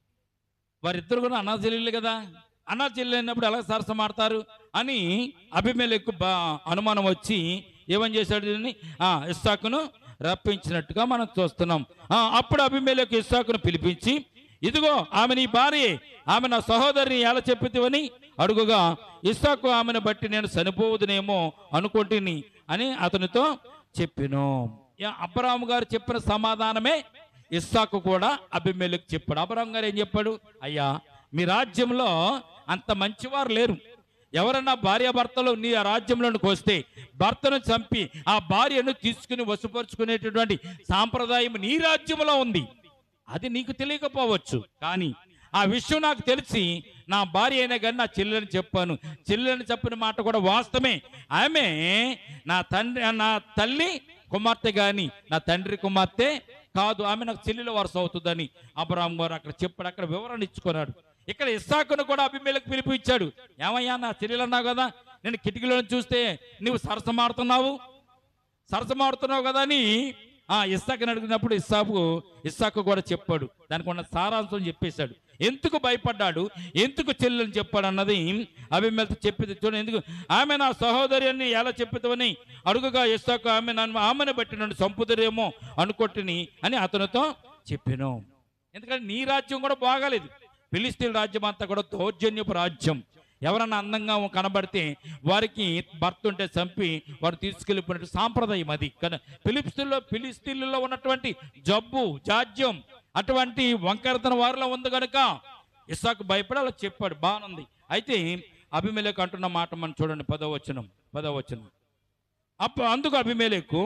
వారిద్దరు కూడా అన్నా చెల్లెళ్ళు కదా అన్నా చెల్లెలినప్పుడు ఎలా సరసం ఆడతారు అని అభిమేలకు బా అనుమానం వచ్చి ఏమని చేశాడు దీన్ని ఆ ఇస్సాకును రప్పించినట్టుగా మనం చూస్తున్నాం ఆ, అప్పుడు అభిమేలకు ఇస్సాకును పిలిపించి ఇదిగో ఆమె నీ భార్య ఆమె నా సహోదరిని ఎలా చెప్పితివని అడుగుగా ఇస్సాకు ఆమెను బట్టి నేను చనిపోవదునేమో అనుకుంటుని అని అతనితో చెప్పిను యా, అబ్రాహాము గారు చెప్పిన సమాధానమే ఇస్సాకు కూడా అభిమేలకు చెప్పాడు అబ్రాహాం గారు ఏం చెప్పాడు అయ్యా మీ రాజ్యంలో అంత మంచివారు లేరు ఎవరన్నా భార్యాభర్తలు నీ ఆ రాజ్యంలోనికి వస్తే భర్తను చంపి ఆ భార్యను తీసుకుని వశపరుచుకునేటటువంటి సాంప్రదాయం నీ రాజ్యంలో ఉంది అది నీకు తెలియకపోవచ్చు కానీ ఆ విషయం నాకు తెలిసి నా భార్య అయినా కానీ నా చెల్లెని చెప్పాను చెల్లెని చెప్పిన మాట కూడా వాస్తవమే ఆమె నా తండ్రి నా తల్లి కుమార్తె గాని నా తండ్రి కుమార్తె కాదు ఆమె నాకు చెల్లెల వరుస అవుతుందని అబ్రాహం గారు అక్కడ చెప్పాడు అక్కడ వివరణ ఇచ్చుకున్నాడు ఇక్కడ ఇస్సాకును కూడా అభిమేలకు పిలిపించాడు ఏమయ్యా నా చెల్లెలు అన్నావు కదా నేను కిటికీలో నుంచి చూస్తే నువ్వు సరసమాడుతున్నావు సరసమాడుతున్నావు కదా అని ఆ ఇస్సాకుని అడిగినప్పుడు ఇస్సాకు ఇస్సాకు కూడా చెప్పాడు దానికి ఉన్న సారాంశం చెప్పేశాడు ఎందుకు భయపడ్డాడు ఎందుకు చెల్లెని చెప్పాడు అన్నది అభిమేలతో చెప్పింది చూడండి ఎందుకు ఆమె నా సహోదరి అని ఎలా చెప్పుతావని అడుగుగా ఇస్సాకు ఆమె నన్ను ఆమెను బట్టి నన్ను చంపుదరేమో అనుకొట్టిని అని అతనితో చెప్పాను ఎందుకంటే నీ రాజ్యం కూడా బాగాలేదు ఫిలిస్తీన్ రాజ్యం అంతా కూడా దౌర్జన్యపు రాజ్యం ఎవరన్నా అందంగా కనబడితే వారికి భర్త ఉంటే చంపి వారు తీసుకెళ్ళిపోయినట్టు సాంప్రదాయం అది కానీ ఫిలిస్తీన్లో ఫిలిస్తీన్లలో ఉన్నటువంటి జబ్బు జాడ్యం అటువంటి వంకరతన వారిలో ఉంది కనుక ఇస్సాకు భయపడి అలా చెప్పాడు బాగుంది అయితే అభిమేలకు అంటున్న మాట మనం చూడండి పదవచనం పదవచనం అప్పుడు అందుకు అభిమేలకు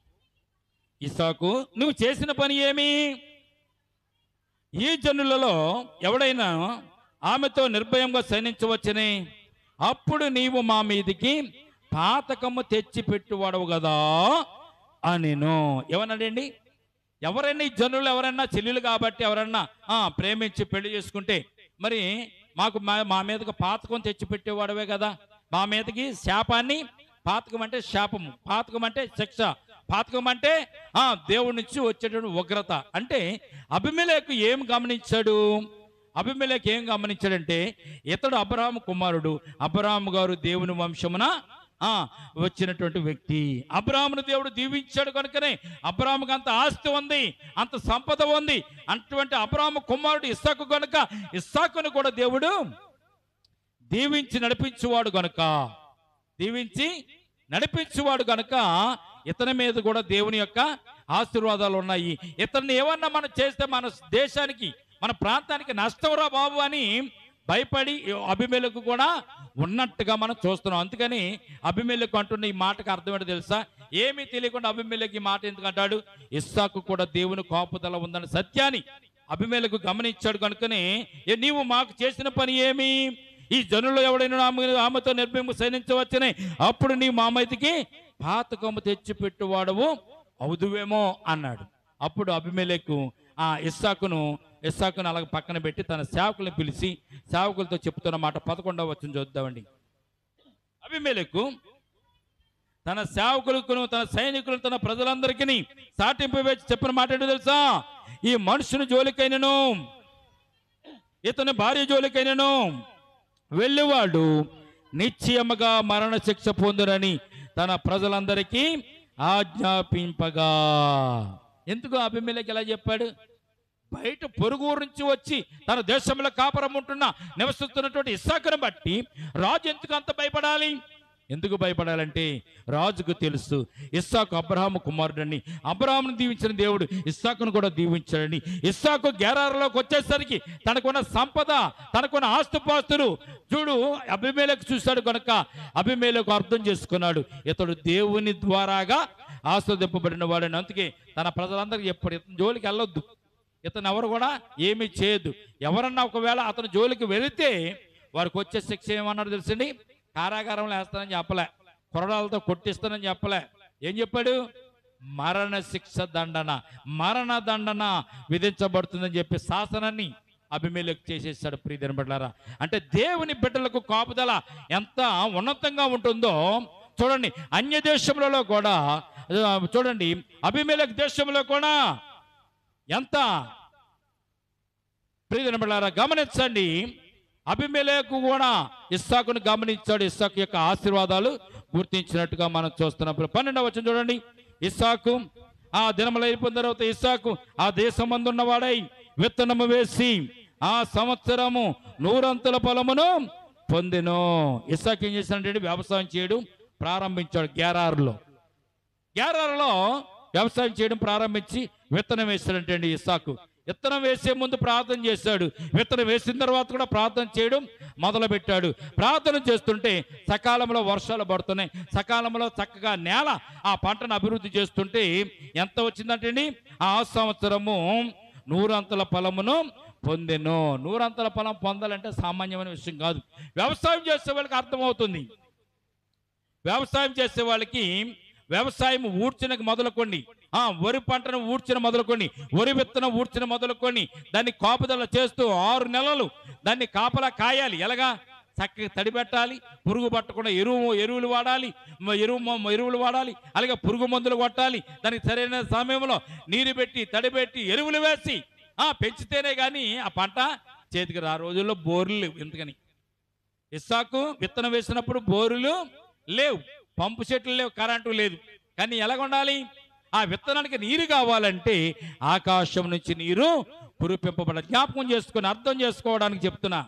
ఇస్సాకు నువ్వు చేసిన పని ఏమి ఈ జనులలో ఎవడైనా ఆమెతో నిర్భయంగా సైనించవచ్చని అప్పుడు నీవు మా మీదికి పాతకము తెచ్చి పెట్టువాడవు కదా అనిను ఏమన్నాడండి ఎవరైనా ఈ జనులు ఎవరైనా చెల్లెలు కాబట్టి ఎవరైనా ఆ, ప్రేమించి పెళ్లి చేసుకుంటే మరి మాకు మా మా మీదకి పాతకం తెచ్చి పెట్టేవాడవే కదా మా మీదకి శాపాన్ని పాతకం అంటే శాపము పాతకం అంటే శిక్ష పాతకం అంటే ఆ దేవుడి నుంచి వచ్చేటువంటి ఉగ్రత అంటే అభిమేలకు ఏం గమనించాడు అభిమేలకు ఏం గమనించాడంటే ఇతడు అబ్రహాము కుమారుడు అబ్రహాము గారు దేవుని వంశమున ఆ వచ్చినటువంటి వ్యక్తి అబ్రాహ్మును దేవుడు దీవించాడు కనుకనే అబ్రాహ్ముకు అంత ఆస్తి ఉంది అంత సంపద ఉంది అటువంటి అబ్రాహ్మ కుమారుడు ఇస్సాకు కనుక ఇస్సాకును కూడా దేవుడు దీవించి నడిపించువాడు గనుక దీవించి నడిపించువాడు గనుక ఇతని మీద కూడా దేవుని యొక్క ఆశీర్వాదాలు ఉన్నాయి ఇతన్ని ఏమన్నా మనం చేస్తే మన దేశానికి మన ప్రాంతానికి నష్టంరా బాబు అని భయపడి అభిమేలకు కూడా ఉన్నట్టుగా మనం చూస్తున్నాం అందుకని అభిమేలకు అంటున్న ఈ మాటకు అర్థం ఏంటో తెలుసా ఏమీ తెలియకుండా అభిమేలకు ఈ మాట ఎందుకు అంటాడు ఇస్సాకు కూడా దేవుని కాపుదల ఉందన్న సత్యాన్ని అభిమేలకు గమనించాడు కనుకనే "ఏ, నీవు మాకు చేసిన పని ఏమి ఈ జనుల్లో ఎవడైనా ఆమె ఆమెతో నిర్భయము సైనించవచ్చనే అప్పుడు నీ మామైతికి పాతకము తెచ్చిపెట్టువాడవు అవుదువేమో అన్నాడు అప్పుడు అభిమేలకు ఆ ఇస్సాకును ఇస్సాకును అలాగ పక్కన పెట్టి తన సేవకులను పిలిచి సేవకులతో చెప్తున్న మాట పదకొండవ వచ్చిన చూద్దామండి అభిమేలకు తన సేవకులకు తన సైనికులు తన ప్రజలందరికీ సాటింపు వేసి చెప్పిన మాట ఏంటో తెలుసా ఈ మనుషుని జోలికైనను ఇతని భార్య జోలికైనను వెళ్ళేవాడు నిశ్చయముగా మరణ శిక్ష పొందురని తన ప్రజలందరికీ ఆజ్ఞాపింపగా ఎందుకు అభిమేలకి ఎలా చెప్పాడు బయట పొరుగు నుంచి వచ్చి తన దేశంలో కాపురం ఉంటున్న నివసిస్తున్నటువంటి ఇస్సాకును బట్టి రాజు ఎందుకు అంత భయపడాలి ఎందుకు భయపడాలంటే రాజుకు తెలుసు ఇస్సాకు అబ్రహాము కుమారుడని అబ్రహామును దీవించిన దేవుడు ఇస్సాకును కూడా దీవించాడని ఇస్సాకు గేరారలోకి వచ్చేసరికి తనకున్న సంపద తనకున్న ఆస్తుపాస్తులు చూడు అభిమేలకు చూశాడు కనుక అభిమేలకు అర్థం చేసుకున్నాడు ఇతడు దేవుని ద్వారాగా ఆస్వాదింపబడిన వాడని అందుకే తన ప్రజలందరికీ ఎప్పుడు ఇతని జోలికి వెళ్ళొద్దు ఇతను ఎవరు కూడా ఏమీ చేయొద్దు ఎవరన్నా ఒకవేళ అతను జోలికి వెళితే వారికి వచ్చే శిక్ష ఏమన్నారు తెలుసండి కారాగారంలో వేస్తానని చెప్పలే కొరడాలతో కొట్టిస్తానని చెప్పలే ఏం చెప్పాడు మరణ శిక్ష దండన మరణ దండన విధించబడుతుందని చెప్పి శాసనాన్ని అభిమేలకు చేసేసాడు ప్రియదిన బిడ్డలారా అంటే దేవుని బిడ్డలకు కాపుదల ఎంత ఉన్నతంగా ఉంటుందో చూడండి అన్య దేశములలో కూడా ఆ, చూడండి అభిమేలకు దేశంలో కూడా ఎంత ప్రియదిన బిడ్డలారా గమనించండి అభిమేలకు కూడా ఇస్సాకును గమనించాడు ఇస్సాకు యొక్క ఆశీర్వాదాలు గుర్తించినట్టుగా మనం చూస్తున్నాం పన్నెండవ వచ్చిన చూడండి ఇస్సాకు ఆ దినములు అయిపోయిన తర్వాత ఇస్సాకు ఆ దేశం ఉన్నవాడై విత్తనము వేసి ఆ సంవత్సరము నూరంతుల పొలమును పొందెను ఇస్సాకు ఏం చేశాడంటే వ్యవసాయం చేయడం ప్రారంభించాడు గ్యారారులో గ్యారారులో వ్యవసాయం చేయడం ప్రారంభించి విత్తనం వేశాడంటే అండి ఇస్సాకు విత్తనం వేసే ముందు ప్రార్థన చేశాడు విత్తనం వేసిన తర్వాత కూడా ప్రార్థన చేయడం మొదలు పెట్టాడు ప్రార్థన చేస్తుంటే సకాలంలో వర్షాలు పడుతున్నాయి సకాలంలో చక్కగా నేల ఆ పంటను అభివృద్ధి చేస్తుంటే ఎంత వచ్చిందంటే అండి ఆ సంవత్సరము నూరంతల ఫలమును పొందెను నూరంతల ఫలం పొందాలంటే సామాన్యమైన విషయం కాదు వ్యవసాయం చేసే వాళ్ళకి అర్థమవుతుంది వ్యవసాయం చేసే వాళ్ళకి వ్యవసాయం ఊడ్చిన మొదలుకొని ఆ వరి పంటను ఊడ్చిన మొదలుకొని వరి విత్తనం ఊడ్చిన మొదలుకొని దాన్ని కాపుదల చేస్తూ ఆరు నెలలు దాన్ని కాపలా కాయాలి ఎలాగా చక్కగా తడి పెట్టాలి పురుగు పట్టకుండా ఎరువు ఎరువులు వాడాలి మ- ఎరువు మ- ఎరువులు వాడాలి అలాగే పురుగు మందులు కొట్టాలి దానికి సరైన సమయంలో నీరు పెట్టి తడి పెట్టి ఎరువులు వేసి ఆ పెంచితేనే కానీ ఆ పంట చేతికి రా రోజుల్లో బోర్లు లేవు ఎందుకని ఇస్సాకు విత్తనం వేసినప్పుడు బోరులు లేవు పంపు చెట్లు లేవు కరెంటు లేదు కానీ ఎలాగ ఉండాలి ఆ విత్తనానికి నీరు కావాలంటే ఆకాశం నుంచి నీరు కురిపింపబడ జ్ఞాపకం చేసుకుని అర్థం చేసుకోవడానికి చెప్తున్నా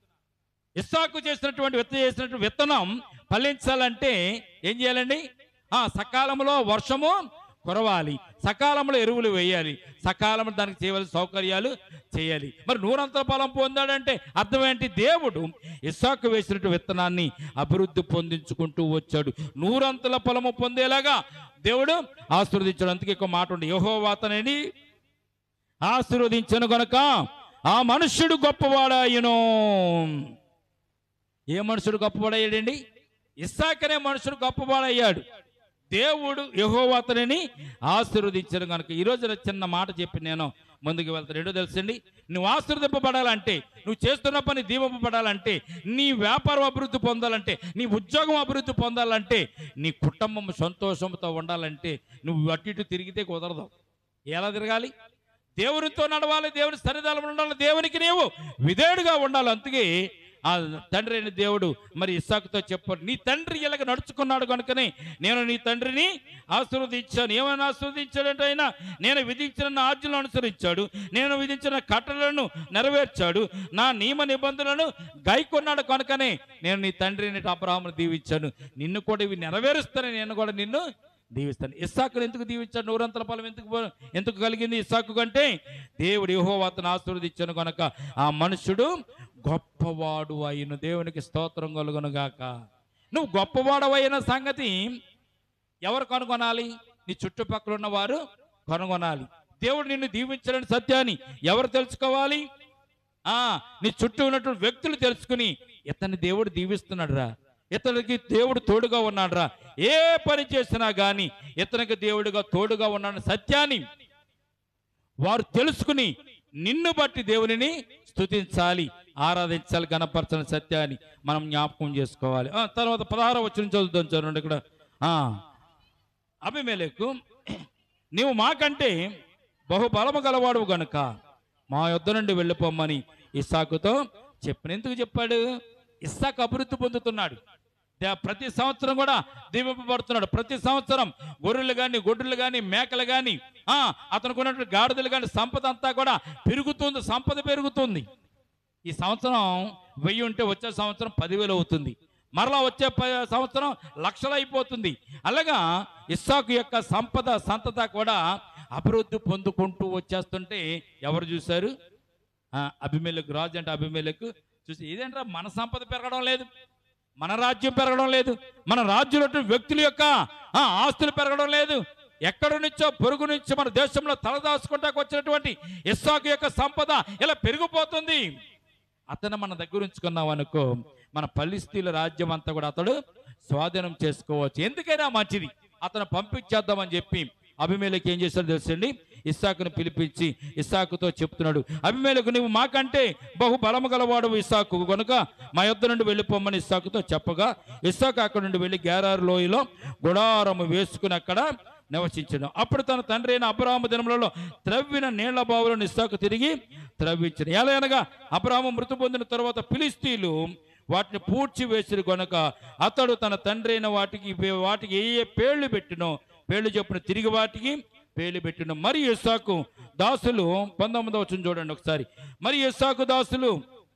ఇస్సాకు చేసినటువంటి విత్త చేసినటువంటి విత్తనం ఫలించాలంటే ఏం చేయాలండి ఆ సకాలంలో వర్షము కురవాలి సకాలంలో ఎరువులు వేయాలి సకాలంలో దానికి చేయవలసిన సౌకర్యాలు చేయాలి మరి నూరంతల ఫలం పొందాడంటే అర్థం ఏంటి దేవుడు ఇస్సాకు వేసినట్టు విత్తనాన్ని అభివృద్ధి పొందించుకుంటూ వచ్చాడు నూరంతల ఫలము పొందేలాగా దేవుడు ఆశీర్వదించాడు అందుకే ఒక మాట ఉంది యహోవాతనని ఆశీర్వదించను గనక ఆ మనుష్యుడు గొప్పవాడాయను ఏ మనుషుడు గొప్పవాడయ్యాడండి ఇస్సాకనే మనుషుడు గొప్పవాడయ్యాడు దేవుడు యహోవాతనని ఆశీర్వదించను కనుక ఈ రోజు చిన్న మాట చెప్పి నేను ముందుకు వెళ్తాను ఏంటో తెలుసండి నువ్వు ఆశీర్వదింపబడాలంటే నువ్వు చేస్తున్న పని దీవింపబడాలంటే నీ వ్యాపారం అభివృద్ధి పొందాలంటే నీ ఉద్యోగం అభివృద్ధి పొందాలంటే నీ కుటుంబం సంతోషంతో ఉండాలంటే నువ్వు అటు ఇటు తిరిగితే కుదరదు ఎలా తిరగాలి దేవునితో నడవాలి దేవుని సన్నిధానంలో ఉండాలి దేవునికి నీవు విధేయుడుగా ఉండాలి అందుకే ఆ తండ్రి అయిన దేవుడు మరి ఇస్సాకుతో చెప్పాడు నీ తండ్రి ఇలాగ నడుచుకున్నాడు కనుకనే నేను నీ తండ్రిని ఆశీర్వదించాను ఏమైనా ఆశీర్వదించాడంటే ఆయన నేను విధించిన నా ఆజ్ఞలను అనుసరించాడు నేను విధించిన కట్టలను నెరవేర్చాడు నా నియమ నిబంధనలను గైకొన్నాడు కనుకనే నేను నీ తండ్రిని అబ్రహామును దీవించాను నిన్ను కూడా ఇవి నెరవేరుస్తాను నేను కూడా నిన్ను దీవిస్తాను ఇస్సాకును ఎందుకు దీవించాడు నూరంతల ఫలం ఎందుకు పో- ఎందుకు కలిగింది ఇస్సాకు కంటే దేవుడు యెహోవాతను ఆశీర్వదించాను కనుక ఆ మనుషుడు గొప్పవాడు అయిన దేవునికి స్తోత్రం కలుగును గాక నువ్వు గొప్పవాడవైన సంగతి ఎవరు కనుగొనాలి నీ చుట్టుపక్కల ఉన్న వారు కనుగొనాలి దేవుడు నిన్ను దీవించాలని సత్యాన్ని ఎవరు తెలుసుకోవాలి ఆ నీ చుట్టూ ఉన్నటువంటి వ్యక్తులు తెలుసుకుని ఇతన్ని దేవుడు దీవిస్తున్నాడు రా ఇతనికి దేవుడు తోడుగా ఉన్నాడు రా ఏ పని చేసినా గాని ఇతనికి దేవుడిగా తోడుగా ఉన్నాడు సత్యాన్ని వారు తెలుసుకుని నిన్ను బట్టి దేవునిని స్తుతించాలి ఆరాధించాలి గణపరచని సత్యాన్ని మనం జ్ఞాపకం చేసుకోవాలి ఆ, తర్వాత పదహార వచ్చిన చదువుతాం చూడండి ఇక్కడ ఆ, అభిమేలకు నీవు మాకంటే బహుబలము గలవాడు గనుక మా యొద్ద నుండి వెళ్ళిపోమ్మని ఇస్సాకుతో చెప్పిన ఎందుకు చెప్పాడు ఇస్సాకు అభివృద్ధి పొందుతున్నాడు దే- ప్రతి సంవత్సరం కూడా దీవింపబడుతున్నాడు ప్రతి సంవత్సరం గొర్రెలు కానీ గొడ్డులు కానీ మేకలు కానీ ఆ అతనికి ఉన్నటువంటి గాడిదలు కానీ సంపద అంతా కూడా పెరుగుతుంది సంపద పెరుగుతుంది ఈ సంవత్సరం వెయ్యి ఉంటే వచ్చే సంవత్సరం పదివేలు అవుతుంది మరలా వచ్చే ప- సంవత్సరం లక్షలు అయిపోతుంది అలాగా ఇస్సాకు యొక్క సంపద సంతత కూడా అభివృద్ధి పొందుకుంటూ వచ్చేస్తుంటే ఎవరు చూశారు ఆ, అభిమేలకు రాజు అంటే అభిమేలకు చూసి ఇదేంట్రా మన సంపద పెరగడం లేదు మన రాజ్యం పెరగడం లేదు మన రాజ్యంలో వ్యక్తుల యొక్క ఆ, ఆస్తులు పెరగడం లేదు ఎక్కడి నుంచో పొరుగు నుంచి మన దేశంలో తలదాచుకుంటాకు వచ్చినటువంటి ఇస్సాకు యొక్క సంపద ఇలా పెరిగిపోతుంది అతను మన దగ్గర ఉంచుకున్నాం అనుకో మన పల్లిస్తీల రాజ్యం అంతా కూడా అతడు స్వాధీనం చేసుకోవచ్చు ఎందుకైనా మంచిది అతను పంపించేద్దామని చెప్పి అభిమేలకు ఏం చేశాడో తెలుసండి ఇస్సాకును పిలిపించి ఇస్సాకుతో చెప్తున్నాడు అభిమేలకు నువ్వు మాకంటే బహు బలము గలవాడు ఇస్సాకు కనుక మా యొద్ద నుండి వెళ్ళిపోమని ఇస్సాకుతో చెప్పగా ఇస్సాకు అక్కడ నుండి వెళ్ళి గేరారు లోయలో గుడారము వేసుకుని అక్కడ నివసించను అప్పుడు తన తండ్రి అయిన అబ్రాహ్మ దినములలో త్రవ్విన నీళ్ల బావులను ఇస్సాకు తిరిగి త్రవ్వించిన ఎలా అనగా అబ్రాహ్మ మృతి పొందిన తర్వాత ఫిలిస్తీన్లు వాటిని పూడ్చి వేసిరు గనుక అతడు తన తండ్రి అయిన వాటికి వాటికి ఏ ఏ పేర్లు పెట్టినో పేర్లు చెప్పిన తిరిగి వాటికి పేర్లు పెట్టిన మరి ఇస్సాకు దాసులు పంతొమ్మిదవ వచ్చిన చూడండి ఒకసారి మరి ఇస్సాకు దాసులు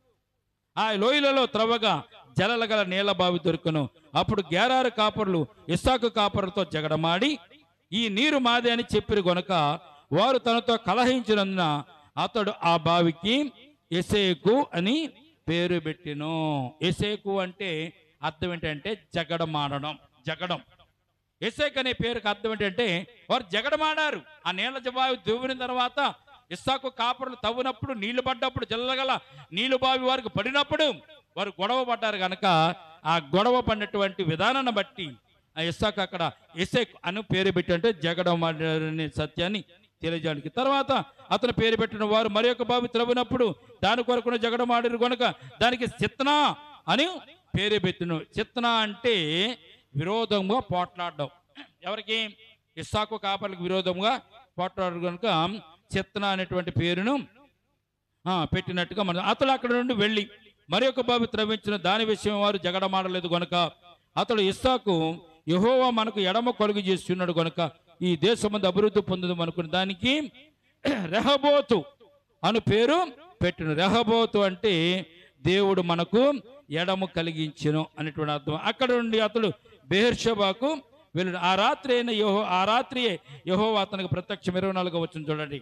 ఆ లోయలలో త్రవ్వగా జలల గల నీళ్ల బావి దొరుకును అప్పుడు గేరారు కాపర్లు ఇస్సాకు కాపరులతో జగడమాడి ఈ నీరు మాదే అని చెప్పిరు గనుక వారు తనతో కలహించినందున అతడు ఆ బావికి ఎసేకు అని పేరు పెట్టిను ఎసేకు అంటే అర్థం ఏంటంటే జగడమాడడం జగడం ఎసేక్ అనే పేరుకి అర్థం ఏంటంటే వారు జగడమాడారు ఆ నీళ్ల బావి దువ్విన తర్వాత ఇస్సాకు కాపరులు తవ్వినప్పుడు నీళ్లు పడ్డప్పుడు జల్లగల నీళ్లు బావి వారికి పడినప్పుడు వారు గొడవ పడ్డారు కనుక ఆ గొడవ పడినటువంటి విధానాన్ని బట్టి ఆ ఇస్సాకు అక్కడ ఎసేక్ అని పేరు పెట్టి అంటే జగడమాడనే సత్యాన్ని తెలియజేయడానికి తర్వాత అతను పేరు పెట్టిన వారు మరి ఒక బావి త్రవ్వినప్పుడు దాని కొరకున జగడమాడిరు కనుక దానికి చిత్నా అని పేరు పెట్టిన చిత్నా అంటే విరోధంగా పోట్లాడడం ఎవరికి ఇస్సాకు కాపర్లకు విరోధంగా పోట్లాడు కనుక చిత్న అనేటువంటి పేరును ఆ, పెట్టినట్టుగా మన అతడు అక్కడ నుండి వెళ్ళి మరి ఒక బావి త్రవించిన దాని విషయం వారు జగడమాడలేదు గనుక అతడు ఇస్సాకు యెహోవా మనకు ఎడమ కొలుగు చేస్తున్నాడు గనుక ఈ దేశమందు అభివృద్ధి పొందుదాం అనుకున్న దానికి రెహబోతు అను పేరు పెట్టిన రెహబోతు అంటే దేవుడు మనకు ఎడము కలిగించును అనేటువంటి అర్థం అక్కడ నుండి అతడు బెహర్షబాకు వెళ్ళాడు ఆ రాత్రి అయిన యహో ఆ రాత్రి యహో అతనికి ప్రత్యక్షం ఇరవై నాలుగు వచ్చిన చూడండి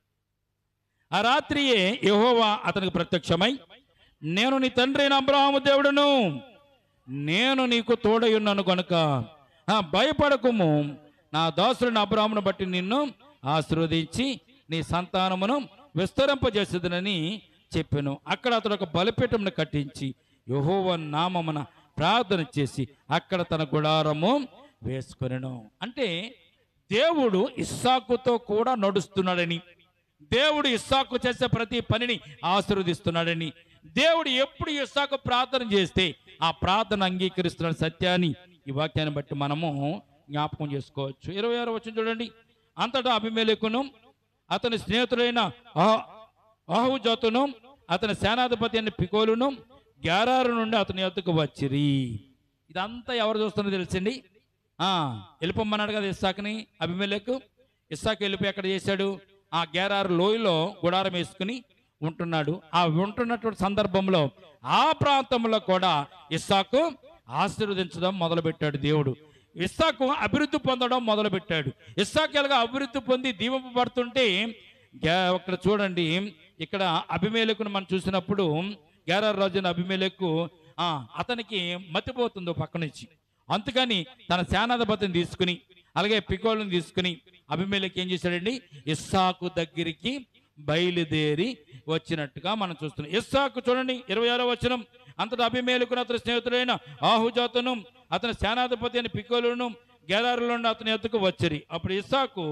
ఆ రాత్రియే యెహోవా అతనికి ప్రత్యక్షమై నేను నీ తండ్రి అయిన అబ్రహాము దేవుడును నేను నీకు తోడై ఉన్నాను కనుక ఆ, భయపడకుము నా దాసుడిని అబ్రాహ్మును బట్టి నిన్ను ఆశీర్వదించి నీ సంతానమును విస్తరింపజేసేదనని చెప్పాను అక్కడ అతడు ఒక బలిపీఠమును కట్టించి యెహోవా నామమున ప్రార్థన చేసి అక్కడ తన గుడారము వేసుకొనెను అంటే దేవుడు ఇస్సాకుతో కూడా నడుస్తున్నాడని దేవుడు ఇస్సాకు చేసే ప్రతి పనిని ఆశీర్వదిస్తున్నాడని దేవుడు ఎప్పుడు ఇస్సాకు ప్రార్థన చేస్తే ఆ ప్రార్థన అంగీకరిస్తున్న సత్యాన్ని ఈ వాక్యాన్ని బట్టి మనము జ్ఞాపకం చేసుకోవచ్చు ఇరవై ఆరు వచ్చిన చూడండి అంతటా అభిమేలకును అతని స్నేహితుడైన ఆహ్- ఆహుజాతును అతని సేనాధిపతి అయిన పికోలును గ్యారారు నుండి అతని యొద్దకు వచ్చిరి ఇదంతా ఎవరు చూస్తున్నదో తెలుసండి ఆ వెళ్ళిపోమన్నాడు కదా ఇస్సాకుని అభిమేలకు ఇస్సాకు వెళ్ళిపోయి ఎక్కడ చేశాడు ఆ గేరారు లోయలో గుడారం వేసుకుని ఉంటున్నాడు ఆ ఉంటున్నటువంటి సందర్భంలో ఆ ప్రాంతంలో కూడా ఇస్సాకు ఆశీర్వదించడం మొదలుపెట్టాడు దేవుడు ఇస్సాకు అభివృద్ధి పొందడం మొదలుపెట్టాడు ఇస్సాకు ఎలాగా అభివృద్ధి పొంది దీవింపబడుతుంటే గే- ఇక్కడ చూడండి ఇక్కడ అభిమేలకును మనం చూసినప్పుడు గేరారు రాజున అభిమేలకు ఆ అతనికి మతిపోతుంది ఓ పక్క నుంచి అందుకని తన సేనాధిపతిని తీసుకుని అలాగే పికోళ్ళని తీసుకుని అభిమేలకి ఏం చేశాడండి ఇస్సాకు దగ్గరికి బయలుదేరి వచ్చినట్టుగా మనం చూస్తున్నాం ఇస్సాకు చూడండి ఇరవై ఆరో వచనం అంతటా అభిమేలుకుని అతని స్నేహితుడైన ఆహుజాతును అతని సేనాధిపతి అయిన పికోలును గెలారులో అతని ఎద్దుకు వచ్చిరి అప్పుడు ఇస్సాకు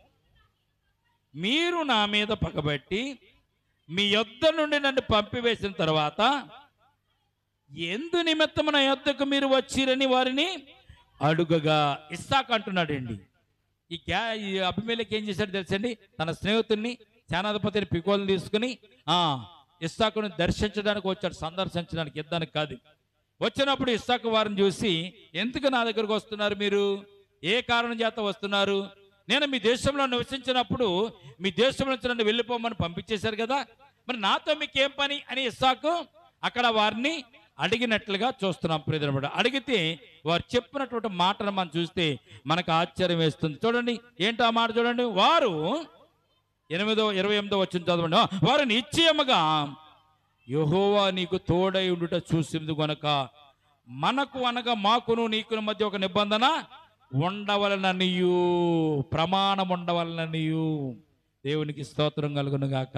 మీరు నా మీద పగబట్టి మీ యొద్ద నుండి నన్ను పంపివేసిన తర్వాత ఎందు నిమిత్తము నా యొద్దకు మీరు వచ్చిరని వారిని అడుగగా ఇస్సాక్ అంటున్నాడండి ఈ గ్యా ఈ అభిమేలకి ఏం చేశాడు తెలుసండి తన స్నేహితుడిని సేనాధిపతిని పికోలను తీసుకుని ఆ ఇస్సాకుని దర్శించడానికి వచ్చాడు సందర్శించడానికి యుద్ధానికి కాదు వచ్చినప్పుడు ఇస్సాకు వారిని చూసి ఎందుకు నా దగ్గరకు వస్తున్నారు మీరు ఏ కారణం చేత వస్తున్నారు నేను మీ దేశంలో నివసించినప్పుడు మీ దేశంలో నుంచి నన్ను వెళ్ళిపోమని పంపించేశారు కదా మరి నాతో మీకేం పని అని ఇస్సాకు అక్కడ వారిని అడిగినట్లుగా చూస్తున్నాం ప్రియదనమాట అడిగితే వారు చెప్పినటువంటి మాటను మనం చూస్తే మనకు ఆశ్చర్యం వేస్తుంది చూడండి ఏంటో ఆ మాట చూడండి వారు ఎనిమిదో ఇరవై ఎనిమిదో వచ్చిన చదవండి వారు నిశ్చయముగా యహోవా నీకు తోడై ఉండుట చూసింది గనుక మనకు అనగా మాకును నీకును మధ్య ఒక నిబంధన ఉండవలననియు ప్రమాణం ఉండవలననియు దేవునికి స్తోత్రం కలుగును గాక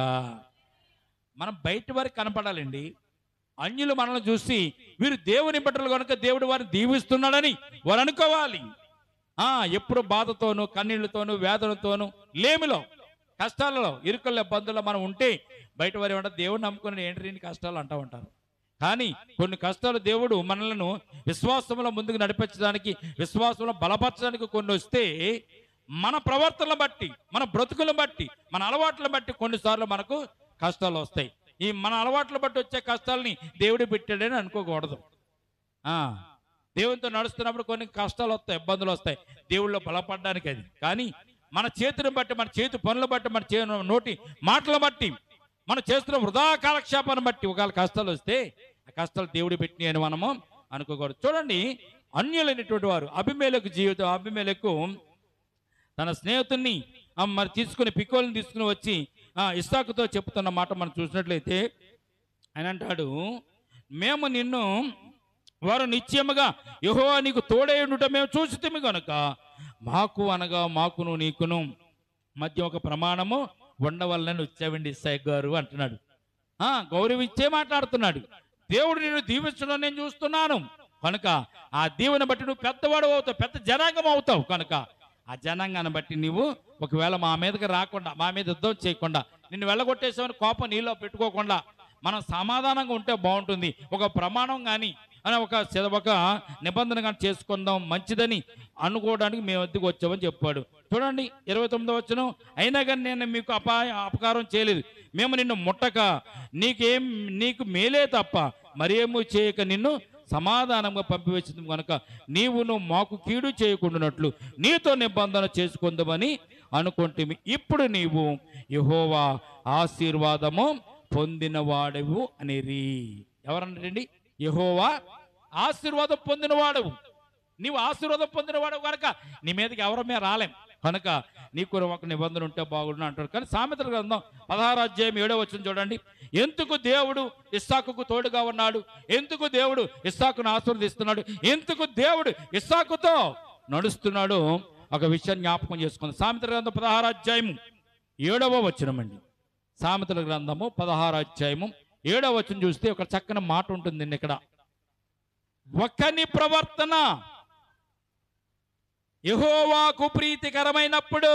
మనం బయట వారికి కనపడాలండి అన్యులు మనల్ని చూసి వీరు దేవుని బిడ్డలు కనుక దేవుడు వారిని దీవిస్తున్నాడని వారు అనుకోవాలి ఆ ఎప్పుడు బాధతోనూ కన్నీళ్లతోనూ వేదనతోనూ లేమిలో కష్టాలలో ఇరుకల్లో ఇబ్బందుల్లో మనం ఉంటే బయట వారు ఏమంటారు దేవుడు నమ్ముకుని ఏంటి ఇన్ని కష్టాలు అంటూ ఉంటారు కానీ కొన్ని కష్టాలు దేవుడు మనలను విశ్వాసంలో ముందుకు నడిపించడానికి విశ్వాసంలో బలపరచడానికి కొన్ని వస్తే మన ప్రవర్తనను బట్టి మన బ్రతుకులను బట్టి మన అలవాట్లను బట్టి కొన్నిసార్లు మనకు కష్టాలు వస్తాయి ఈ మన అలవాట్ల బట్టి వచ్చే కష్టాలని దేవుడు పెట్టాడని అనుకోకూడదు ఆ దేవునితో నడుస్తున్నప్పుడు కొన్ని కష్టాలు వస్తాయి ఇబ్బందులు వస్తాయి దేవుళ్ళో బలపడడానికి అది కానీ మన చేతిని బట్టి మన చేతి పనులు బట్టి మన చే నోటి మాటలు బట్టి మనం చేస్తున్న వృధా కాలక్షేపాన్ని బట్టి ఒకవేళ కష్టాలు వస్తే ఆ కష్టాలు దేవుడు పెట్టినాయి అని మనము అనుకోకూడదు చూడండి అన్యులైనటువంటి వారు అభిమేలకు జీవితం అభిమేలకు తన స్నేహితుడిని ఆ, మరి తీసుకుని పికోల్ని తీసుకుని వచ్చి ఆ, ఇస్సాకుతో చెప్తున్న మాట మనం చూసినట్లయితే ఆయన అంటాడు మేము నిన్ను వారు నిశ్చయముగా యెహోవా నీకు తోడై ఉండుట మేము చూసితేమి కనుక మాకు అనగా మాకును నీకును మధ్య ఒక ప్రమాణము ఉండవల్లని వచ్చావండి ఇస్సాయి గారు అంటున్నాడు ఆ గౌరవించే మాట్లాడుతున్నాడు దేవుడు నిన్ను దీవించడం నేను చూస్తున్నాను కనుక ఆ దీవెన బట్టి నువ్వు పెద్దవాడు అవుతావు పెద్ద జనాంగం అవుతావు కనుక ఆ జనాంగాన్ని బట్టి నీవు ఒకవేళ మా మీదకి రాకుండా మా మీద యుద్ధం చేయకుండా నిన్ను వెళ్ళగొట్టేసామని కోపం నీలో పెట్టుకోకుండా మనం సమాధానంగా ఉంటే బాగుంటుంది ఒక ప్రమాణం కానీ అని ఒక సె- ఒక నిబంధన కానీ చేసుకుందాం మంచిదని అనుకోవడానికి మేము వద్దకు వచ్చామని చెప్పాడు చూడండి ఇరవై తొమ్మిదో వచ్చిన అయినా కానీ నేను మీకు అపాయ అపకారం చేయలేదు మేము నిన్ను ముట్టక నీకేం నీకు మేలే తప్ప మరేమూ చేయక నిన్ను సమాధానంగా పంపివేసింది కనుక నీవును మాకు కీడు చేయకుండానట్లు నీతో నిబంధన చేసుకుందామని అనుకుంటే ఇప్పుడు నీవు యహోవా ఆశీర్వాదము పొందినవాడవు అనిరి ఎవరన్నారండి యహోవా ఆశీర్వాదం పొందినవాడవు నీవు ఆశీర్వాదం పొందినవాడవు కనుక నీ మీదకి ఎవరి మీద రాలేం కనుక నీకు ఒక నిబంధన ఉంటే బాగుండు అంటాడు కానీ సామెతల గ్రంథం పదహారు అధ్యాయం ఏడో వచ్చిన చూడండి ఎందుకు దేవుడు ఇస్సాకుకు తోడుగా ఉన్నాడు ఎందుకు దేవుడు ఇస్సాకును ఆశీర్వదిస్తున్నాడు ఎందుకు దేవుడు ఇస్సాకుతో నడుస్తున్నాడు ఒక విషయం జ్ఞాపకం చేసుకుంది సామెతల గ్రంథం పదహారు అధ్యాయము ఏడవ వచనమండి సామెతల గ్రంథము పదహారు అధ్యాయము ఏడవ వచనం చూస్తే ఒక చక్కని మాట ఉంటుందండి ఇక్కడ ఒకని ప్రవర్తన యహోవాకు ప్రీతికరమైనప్పుడు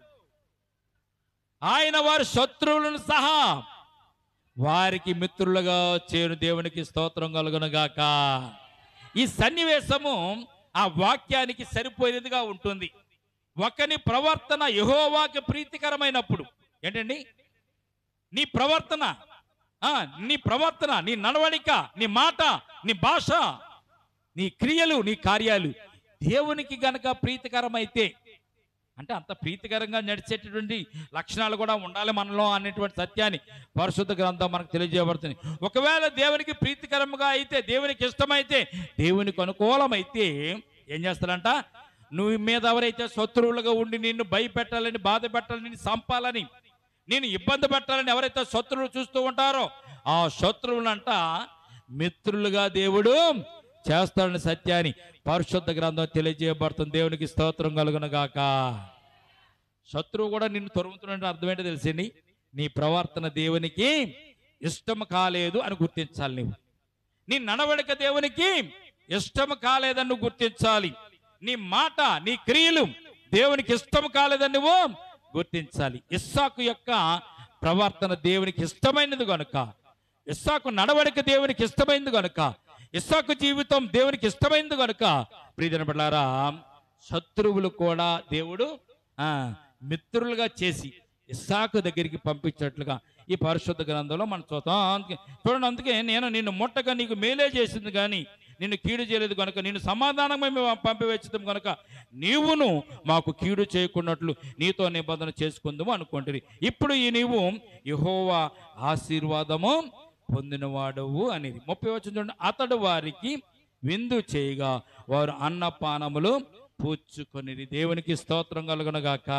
ఆయన వారి శత్రువులను సహా వారికి మిత్రులుగా చేరు దేవునికి స్తోత్రం కలుగునుగాక ఈ సన్నివేశము ఆ వాక్యానికి సరిపోయినదిగా ఉంటుంది ఒకని ప్రవర్తన యహోవాకి ప్రీతికరమైనప్పుడు ఏంటండి నీ ప్రవర్తన ఆ, నీ ప్రవర్తన నీ నడవడిక నీ మాట నీ భాష నీ క్రియలు నీ కార్యాలు దేవునికి గనక ప్రీతికరమైతే అంటే అంత ప్రీతికరంగా నడిచేటటువంటి లక్షణాలు కూడా ఉండాలి మనలో అనేటువంటి సత్యాన్ని పరిశుద్ధ గ్రంథం మనకు తెలియజేయబడుతుంది ఒకవేళ దేవునికి ప్రీతికరంగా అయితే దేవునికి ఇష్టమైతే దేవునికి అనుకూలమైతే ఏం చేస్తాడంట నువ్వు మీద ఎవరైతే శత్రువులుగా ఉండి నిన్ను భయపెట్టాలని బాధ పెట్టాలని నిన్ను చంపాలని నేను ఇబ్బంది పెట్టాలని ఎవరైతే శత్రువులు చూస్తూ ఉంటారో ఆ శత్రువులంట మిత్రులుగా దేవుడు చేస్తాడని సత్యాన్ని పరిశుద్ధ గ్రంథం తెలియజేయబడుతుంది దేవునికి స్తోత్రం కలుగును గాక శత్రువు కూడా నిన్ను తరుముతున్నట్టు అర్థమేంటో తెలిసింది నీ ప్రవర్తన దేవునికి ఇష్టం కాలేదు అని గుర్తించాలి నువ్వు నీ నడవడిక దేవునికి ఇష్టం కాలేదని నువ్వు గుర్తించాలి నీ మాట నీ క్రియలు దేవునికి ఇష్టం కాలేదని నువ్వు గుర్తించాలి ఇస్సాకు యొక్క ప్రవర్తన దేవునికి ఇష్టమైనది కనుక ఇస్సాకు నడవడిక దేవునికి ఇష్టమైనది కనుక ఇస్సాకు జీవితం దేవునికి ఇష్టమైనది కనుక ప్రియజన బిడ్డారా శత్రువులు కూడా దేవుడు ఆ మిత్రులుగా చేసి ఇస్సాకు దగ్గరికి పంపించినట్లుగా ఈ పరిశుద్ధ గ్రంథంలో మనం చూద్దాం అందుకే చూడండి అందుకే నేను నిన్ను ముట్టగా నీకు మేలే చేసింది కానీ నిన్ను కీడు చేయలేదు కనుక నిన్ను సమాధానమే మేము పంపివేచడం కనుక నీవును మాకు కీడు చేయకున్నట్లు నీతో నిబంధన చేసుకుందాము అనుకుంటుంది ఇప్పుడు ఈ నీవు యహోవా ఆశీర్వాదము పొందినవాడవు అనేది ముప్పై వచ్చిన చూడండి అతడు వారికి విందు చేయగా వారు అన్నపానములు పూచుకొని దేవునికి స్తోత్రం కలుగునగాక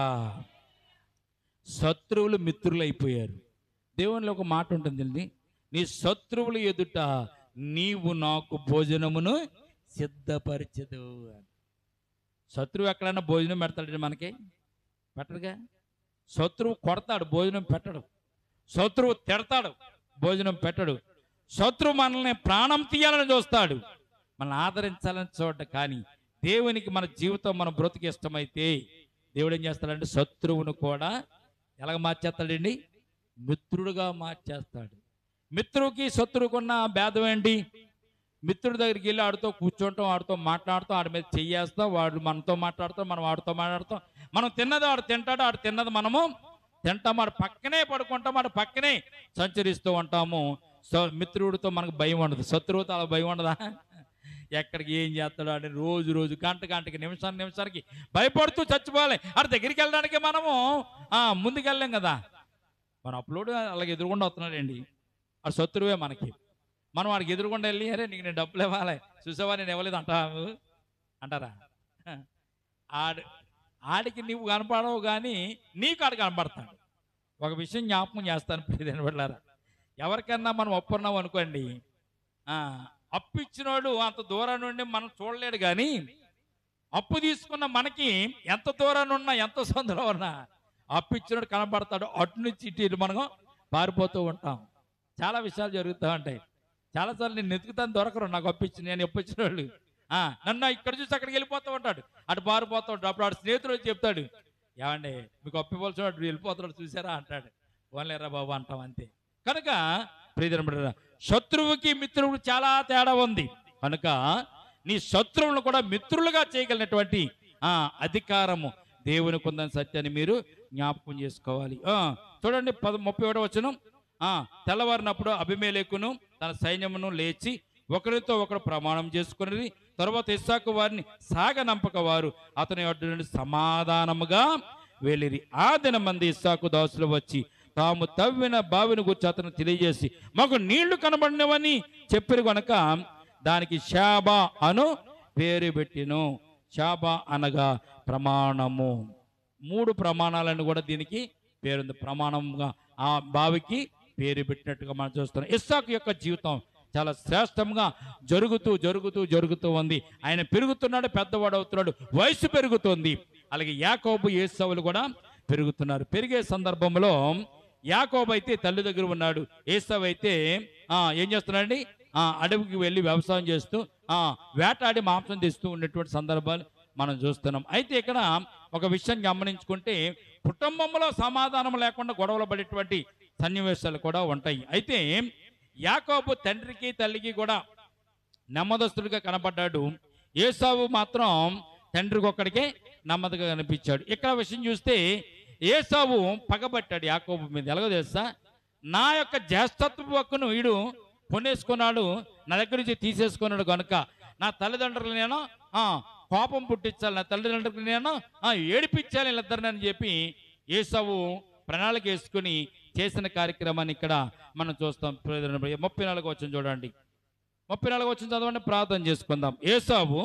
శత్రువులు మిత్రులు అయిపోయారు దేవునిలో ఒక మాట ఉంటుంది తెలియదు నీ శత్రువుల ఎదుట నీవు నాకు భోజనమును సిద్ధపరచదు అని. శత్రువు ఎక్కడైనా భోజనం పెడతాడు మనకి పెట్టడుగా శత్రువు కొడతాడు భోజనం పెట్టడు శత్రువు తిడతాడు భోజనం పెట్టడు శత్రువు మనల్ని ప్రాణం తీయాలని చూస్తాడు మనల్ని ఆదరించాలని చూడ కానీ దేవునికి మన జీవితం మన బ్రతుకు ఇష్టమైతే దేవుడు ఏం చేస్తాడంటే శత్రువును కూడా ఎలాగ మార్చేస్తాడండి మిత్రుడుగా మార్చేస్తాడు మిత్రుడికి శత్రువుకున్న భేదం ఏంటి మిత్రుడి దగ్గరికి వెళ్ళి ఆడితో కూర్చోవటం ఆడితో మాట్లాడుతాం ఆడి మీద చెయ్యేస్తాం వాడు మనతో మాట్లాడతాం మనం వాడితో మాట్లాడతాం మనం తిన్నది ఆడు తింటాడు ఆడు తిన్నది మనము తింటాం ఆడు పక్కనే పడుకుంటాం ఆడు పక్కనే సంచరిస్తూ ఉంటాము సో మిత్రుడితో మనకు భయం ఉండదు శత్రువుతో అలా భయం ఉండదా ఎక్కడికి ఏం చేస్తాడు అని రోజు రోజు గంట గంటకి నిమిషానికి నిమిషానికి భయపడుతూ చచ్చిపోవాలి ఆడి దగ్గరికి వెళ్ళడానికి మనము ఆ, ముందుకెళ్ళాం కదా మన అప్లోడ్ అలాగే ఎదురుకుండా వస్తున్నాడండి ఆ శత్రువే మనకి మనం వాడికి ఎదురుకుండా వెళ్ళి అరే నీకు నేను డబ్బులు ఇవ్వాలి చూసావా నేను ఇవ్వలేదు అంటావు అంటారా ఆడు ఆడికి నీవు కనపడవు కానీ నీకు ఆడు కనపడతాడు ఒక విషయం జ్ఞాపకం చేస్తాను ప్రియమైన వెళ్ళారా ఎవరికన్నా మనం ఒప్పున్నాం అనుకోండి ఆ, అప్పు ఇచ్చినోడు అంత దూరం నుండి మనం చూడలేడు కానీ అప్పు తీసుకున్న మనకి ఎంత దూరాన్ని ఉన్నా ఎంత సందులో ఉన్నా అప్పు ఇచ్చినోడు కనబడతాడు అటు నుంచి ఇటు ఇటు మనం పారిపోతూ ఉంటాం చాలా విషయాలు జరుగుతూ ఉంటాయి చాలాసార్లు నేను వెతుకుతాను దొరకరు నాకు అప్పించి నేను ఎప్పించిన వాళ్ళు ఆ, నన్ను ఇక్కడ చూసి అక్కడికి వెళ్ళిపోతూ ఉంటాడు అటు పారిపోతూ ఉంటాడు అప్పుడు ఆడు స్నేహితుడు వచ్చి చెప్తాడు ఏమండి మీకు అప్పిపోవాల్సిన వాడు వెళ్ళిపోతున్నాడు చూసారా అంటాడు ఓన్లేరా బాబు అంటాం అంతే కనుక ప్రియధన బిడ్డలారా, శత్రువుకి మిత్రువుకి చాలా తేడా ఉంది కనుక నీ శత్రువులను కూడా మిత్రులుగా చేయగలిగినటువంటి ఆ అధికారము దేవునికి ఉందని సత్యాన్ని మీరు జ్ఞాపకం చేసుకోవాలి ఆ చూడండి పద ముప్పై ఒకటో వచ్చును ఆ తెల్లవారినప్పుడు అభిమేలేకును తన సైన్యమును లేచి ఒకరితో ఒకరు ప్రమాణం చేసుకుని తర్వాత ఇస్సాకు వారిని సాగనంపక వారు అతని వద్ద నుండి సమాధానముగా వెళ్ళిరి ఆ దినమంది ఇస్సాకు దాసులు వచ్చి తాము తవ్విన బావిని గురించి అతను తెలియజేసి మాకు నీళ్లు కనబడినవని చెప్పారు గనక దానికి శాబా అను పేరు పెట్టిను శాబా అనగా ప్రమాణము మూడు ప్రమాణాలను కూడా దీనికి పేరుంది ప్రమాణంగా ఆ బావికి పేరు పెట్టినట్టుగా మనం చూస్తున్నాం ఇస్సాకు యొక్క జీవితం చాలా శ్రేష్టంగా జరుగుతూ జరుగుతూ జరుగుతూ ఉంది ఆయన పెరుగుతున్నాడు పెద్దవాడు అవుతున్నాడు వయసు పెరుగుతుంది అలాగే యాకోబు ఏసవులు కూడా పెరుగుతున్నారు పెరిగే సందర్భంలో యాకోబు అయితే తల్లి దగ్గర ఉన్నాడు ఏసవ్ అయితే ఆ, ఏం చేస్తున్నాడండి ఆ, అడవికి వెళ్ళి వ్యవసాయం చేస్తూ ఆ, వేటాడి మాంసం తెస్తూ ఉన్నటువంటి సందర్భాలు మనం చూస్తున్నాం అయితే ఇక్కడ ఒక విషయం గమనించుకుంటే కుటుంబంలో సమాధానం లేకుండా గొడవలు పడేటువంటి సన్నివేశాలు కూడా ఉంటాయి అయితే యాకోబు తండ్రికి తల్లికి కూడా నెమ్మదస్తుడిగా కనపడ్డాడు ఏసావు మాత్రం తండ్రికి ఒక్కడికే నెమ్మదిగా కనిపించాడు ఇక్కడ విషయం చూస్తే ఏసావు పగబట్టాడు యాకోబు మీద ఎలాగో తెలుసా నా యొక్క జ్యేష్ఠత్వ హక్కును వీడు కొనేసుకున్నాడు నా దగ్గర నుంచి తీసేసుకున్నాడు కనుక నా తల్లిదండ్రులు నేను ఆ, కోపం పుట్టించాలి నా తల్లిదండ్రులకు నేను ఆ, ఏడిపించాలి వీళ్ళిద్దరిని అని చెప్పి ఏసావు ప్రణాళిక వేసుకుని చేసిన కార్యక్రమాన్ని ఇక్కడ మనం చూస్తాం ప్రియమైన ముప్పై నాలుగు వచ్చిన చూడండి ముప్పై నాలుగు వచ్చిన చదవండి ప్రార్థన చేసుకుందాం ఏసావు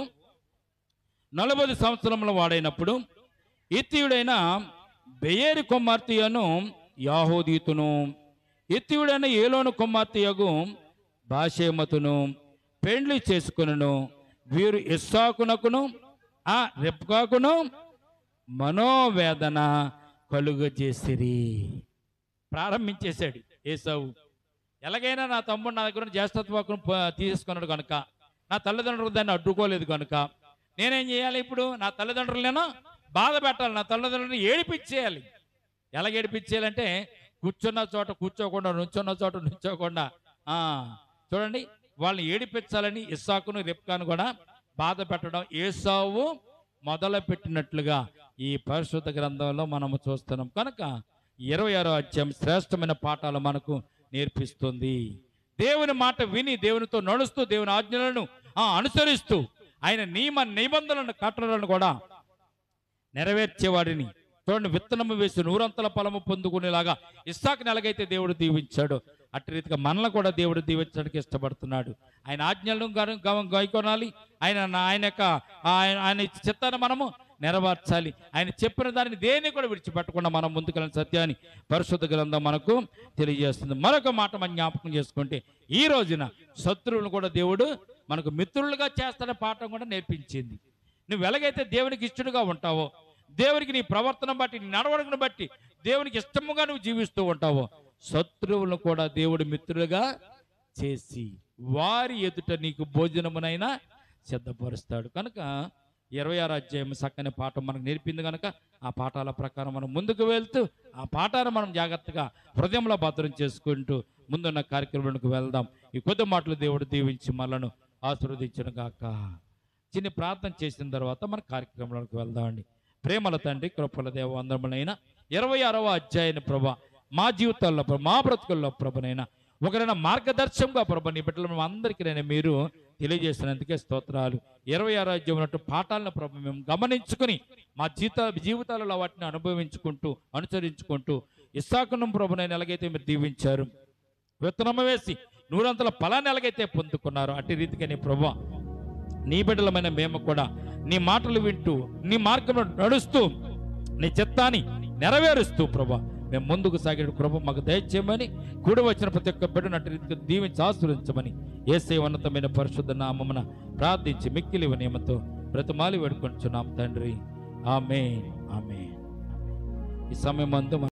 నలభై సంవత్సరముల వాడైనప్పుడు ఇత్తియుడైన బెయేరి కుమార్తెయను యాహోదీతును ఇత్తియుడైన ఏలోను కుమార్తెయగు బాషేమతును పెండ్లి చేసుకును వీరు ఇస్సాకునకును ఆ రెప్కాకును మనోవేదన కలుగజేసిరి ప్రారంభించేశాడు ఏసావు ఎలాగైనా నా తమ్ముడు నా దగ్గర నుంచి జ్యేష్ఠత్వం తీసుకున్నాడు కనుక నా తల్లిదండ్రులు దాన్ని అడ్డుకోలేదు కనుక నేనేం చేయాలి ఇప్పుడు నా తల్లిదండ్రులను బాధ పెట్టాలి నా తల్లిదండ్రులను ఏడిపించేయాలి ఎలా ఏడిపించేయాలంటే కూర్చున్న చోట కూర్చోకుండా నుంచున్న చోట నుంచోకుండా ఆ, చూడండి వాళ్ళని ఏడిపించాలని ఇస్సాకును రెప్కాను కూడా బాధ పెట్టడం ఏసావు మొదలు పెట్టినట్లుగా ఈ పరిశుద్ధ గ్రంథంలో మనము చూస్తున్నాం కనుక ఇరవై ఆరో అధ్యాయం శ్రేష్టమైన పాఠాలు మనకు నేర్పిస్తుంది దేవుని మాట విని దేవునితో నడుస్తూ దేవుని ఆజ్ఞలను ఆ, అనుసరిస్తూ ఆయన నియమ నిబంధనలను కట్టడలను కూడా నెరవేర్చేవాడిని చూడండి విత్తనము వేసి నూరంతల ఫలము పొందుకునేలాగా ఇస్సాకుని ఎలాగైతే దేవుడు దీవించాడు అట్టి రీతిగా మనల్ని కూడా దేవుడు దీవించడానికి ఇష్టపడుతున్నాడు ఆయన ఆజ్ఞలను గను- గమ- గైకొనాలి ఆయన ఆయన యొక్క ఆయన ఆయన చిత్తాన్ని మనము నెరవేర్చాలి ఆయన చెప్పిన దానిని దేన్ని కూడా విడిచిపెట్టకుండా మనం ముందుకెళ్ళిన సత్యాన్ని పరిశుద్ధ గ్రంథం మనకు తెలియజేస్తుంది మరొక మాట మనం జ్ఞాపకం చేసుకుంటే ఈ రోజున శత్రువులను కూడా దేవుడు మనకు మిత్రులుగా చేస్తాడనే పాఠం కూడా నేర్పించింది నువ్వు ఎలాగైతే దేవునికి ఇష్టడుగా ఉంటావో దేవునికి నీ ప్రవర్తన బట్టి నీ నడవడికను బట్టి దేవునికి ఇష్టముగా నువ్వు జీవిస్తూ ఉంటావో శత్రువులను కూడా దేవుడు మిత్రులుగా చేసి వారి ఎదుట నీకు భోజనమునైనా సిద్ధపరుస్తాడు కనుక ఇరవై ఆరు అధ్యాయం చక్కని పాఠం మనకు నేర్పింది కనుక ఆ పాఠాల ప్రకారం మనం ముందుకు వెళ్తూ ఆ పాఠాన్ని మనం జాగ్రత్తగా హృదయంలో భద్రం చేసుకుంటూ ముందున్న కార్యక్రమానికి వెళ్దాం ఈ కొద్ది మాటలు దేవుడు దీవించి మనలను ఆశీర్వదించను గాక చిన్న ప్రార్థన చేసిన తర్వాత మన కార్యక్రమంలోకి వెళ్దామండి ప్రేమల తండ్రి కృపల దేవ వందములైన ఇరవై ఆరవ అధ్యాయన ప్రభ మా జీవితాల్లో ప్రభ మా బ్రతుకుల్లో ప్రభనైనా ఒకరైనా మార్గదర్శకంగా ప్రభ నీ బిడ్డలు మేము అందరికీ నేను మీరు తెలియజేసినందుకే స్తోత్రాలు ఇరవై ఆరో అధ్యాయం ఉన్నట్టు పాఠాలను ప్రభ మేము గమనించుకుని మా జీవిత జీవితాలలో వాటిని అనుభవించుకుంటూ అనుసరించుకుంటూ ఇస్సాకునం ప్రభునైనా ఎలాగైతే మీరు దీవించారు విత్తనము వేసి నూరంతల ఫలాన్ని ఎలాగైతే పొందుకున్నారో అట్టి రీతిగా నీ ప్రభా నీ బిడ్డలమైన మేము కూడా నీ మాటలు వింటూ నీ మార్గంలో నడుస్తూ నీ చిత్తాన్ని నెరవేరుస్తూ ప్రభా మేము ముందుకు సాగే ప్రభు మాకు దయచేయమని కూడి వచ్చిన ప్రతి ఒక్క బిడ్డను అట్టి రీతిగా దీవించి ఆశీర్వదించమని ఏసే ఉన్నతమైన పరిశుద్ధ నామమున ప్రార్థించి మిక్కిలి నియమతో బ్రతమాలి వేడుకొంచున్నాం తండ్రి ఆమె ఆమె ఈ సమయం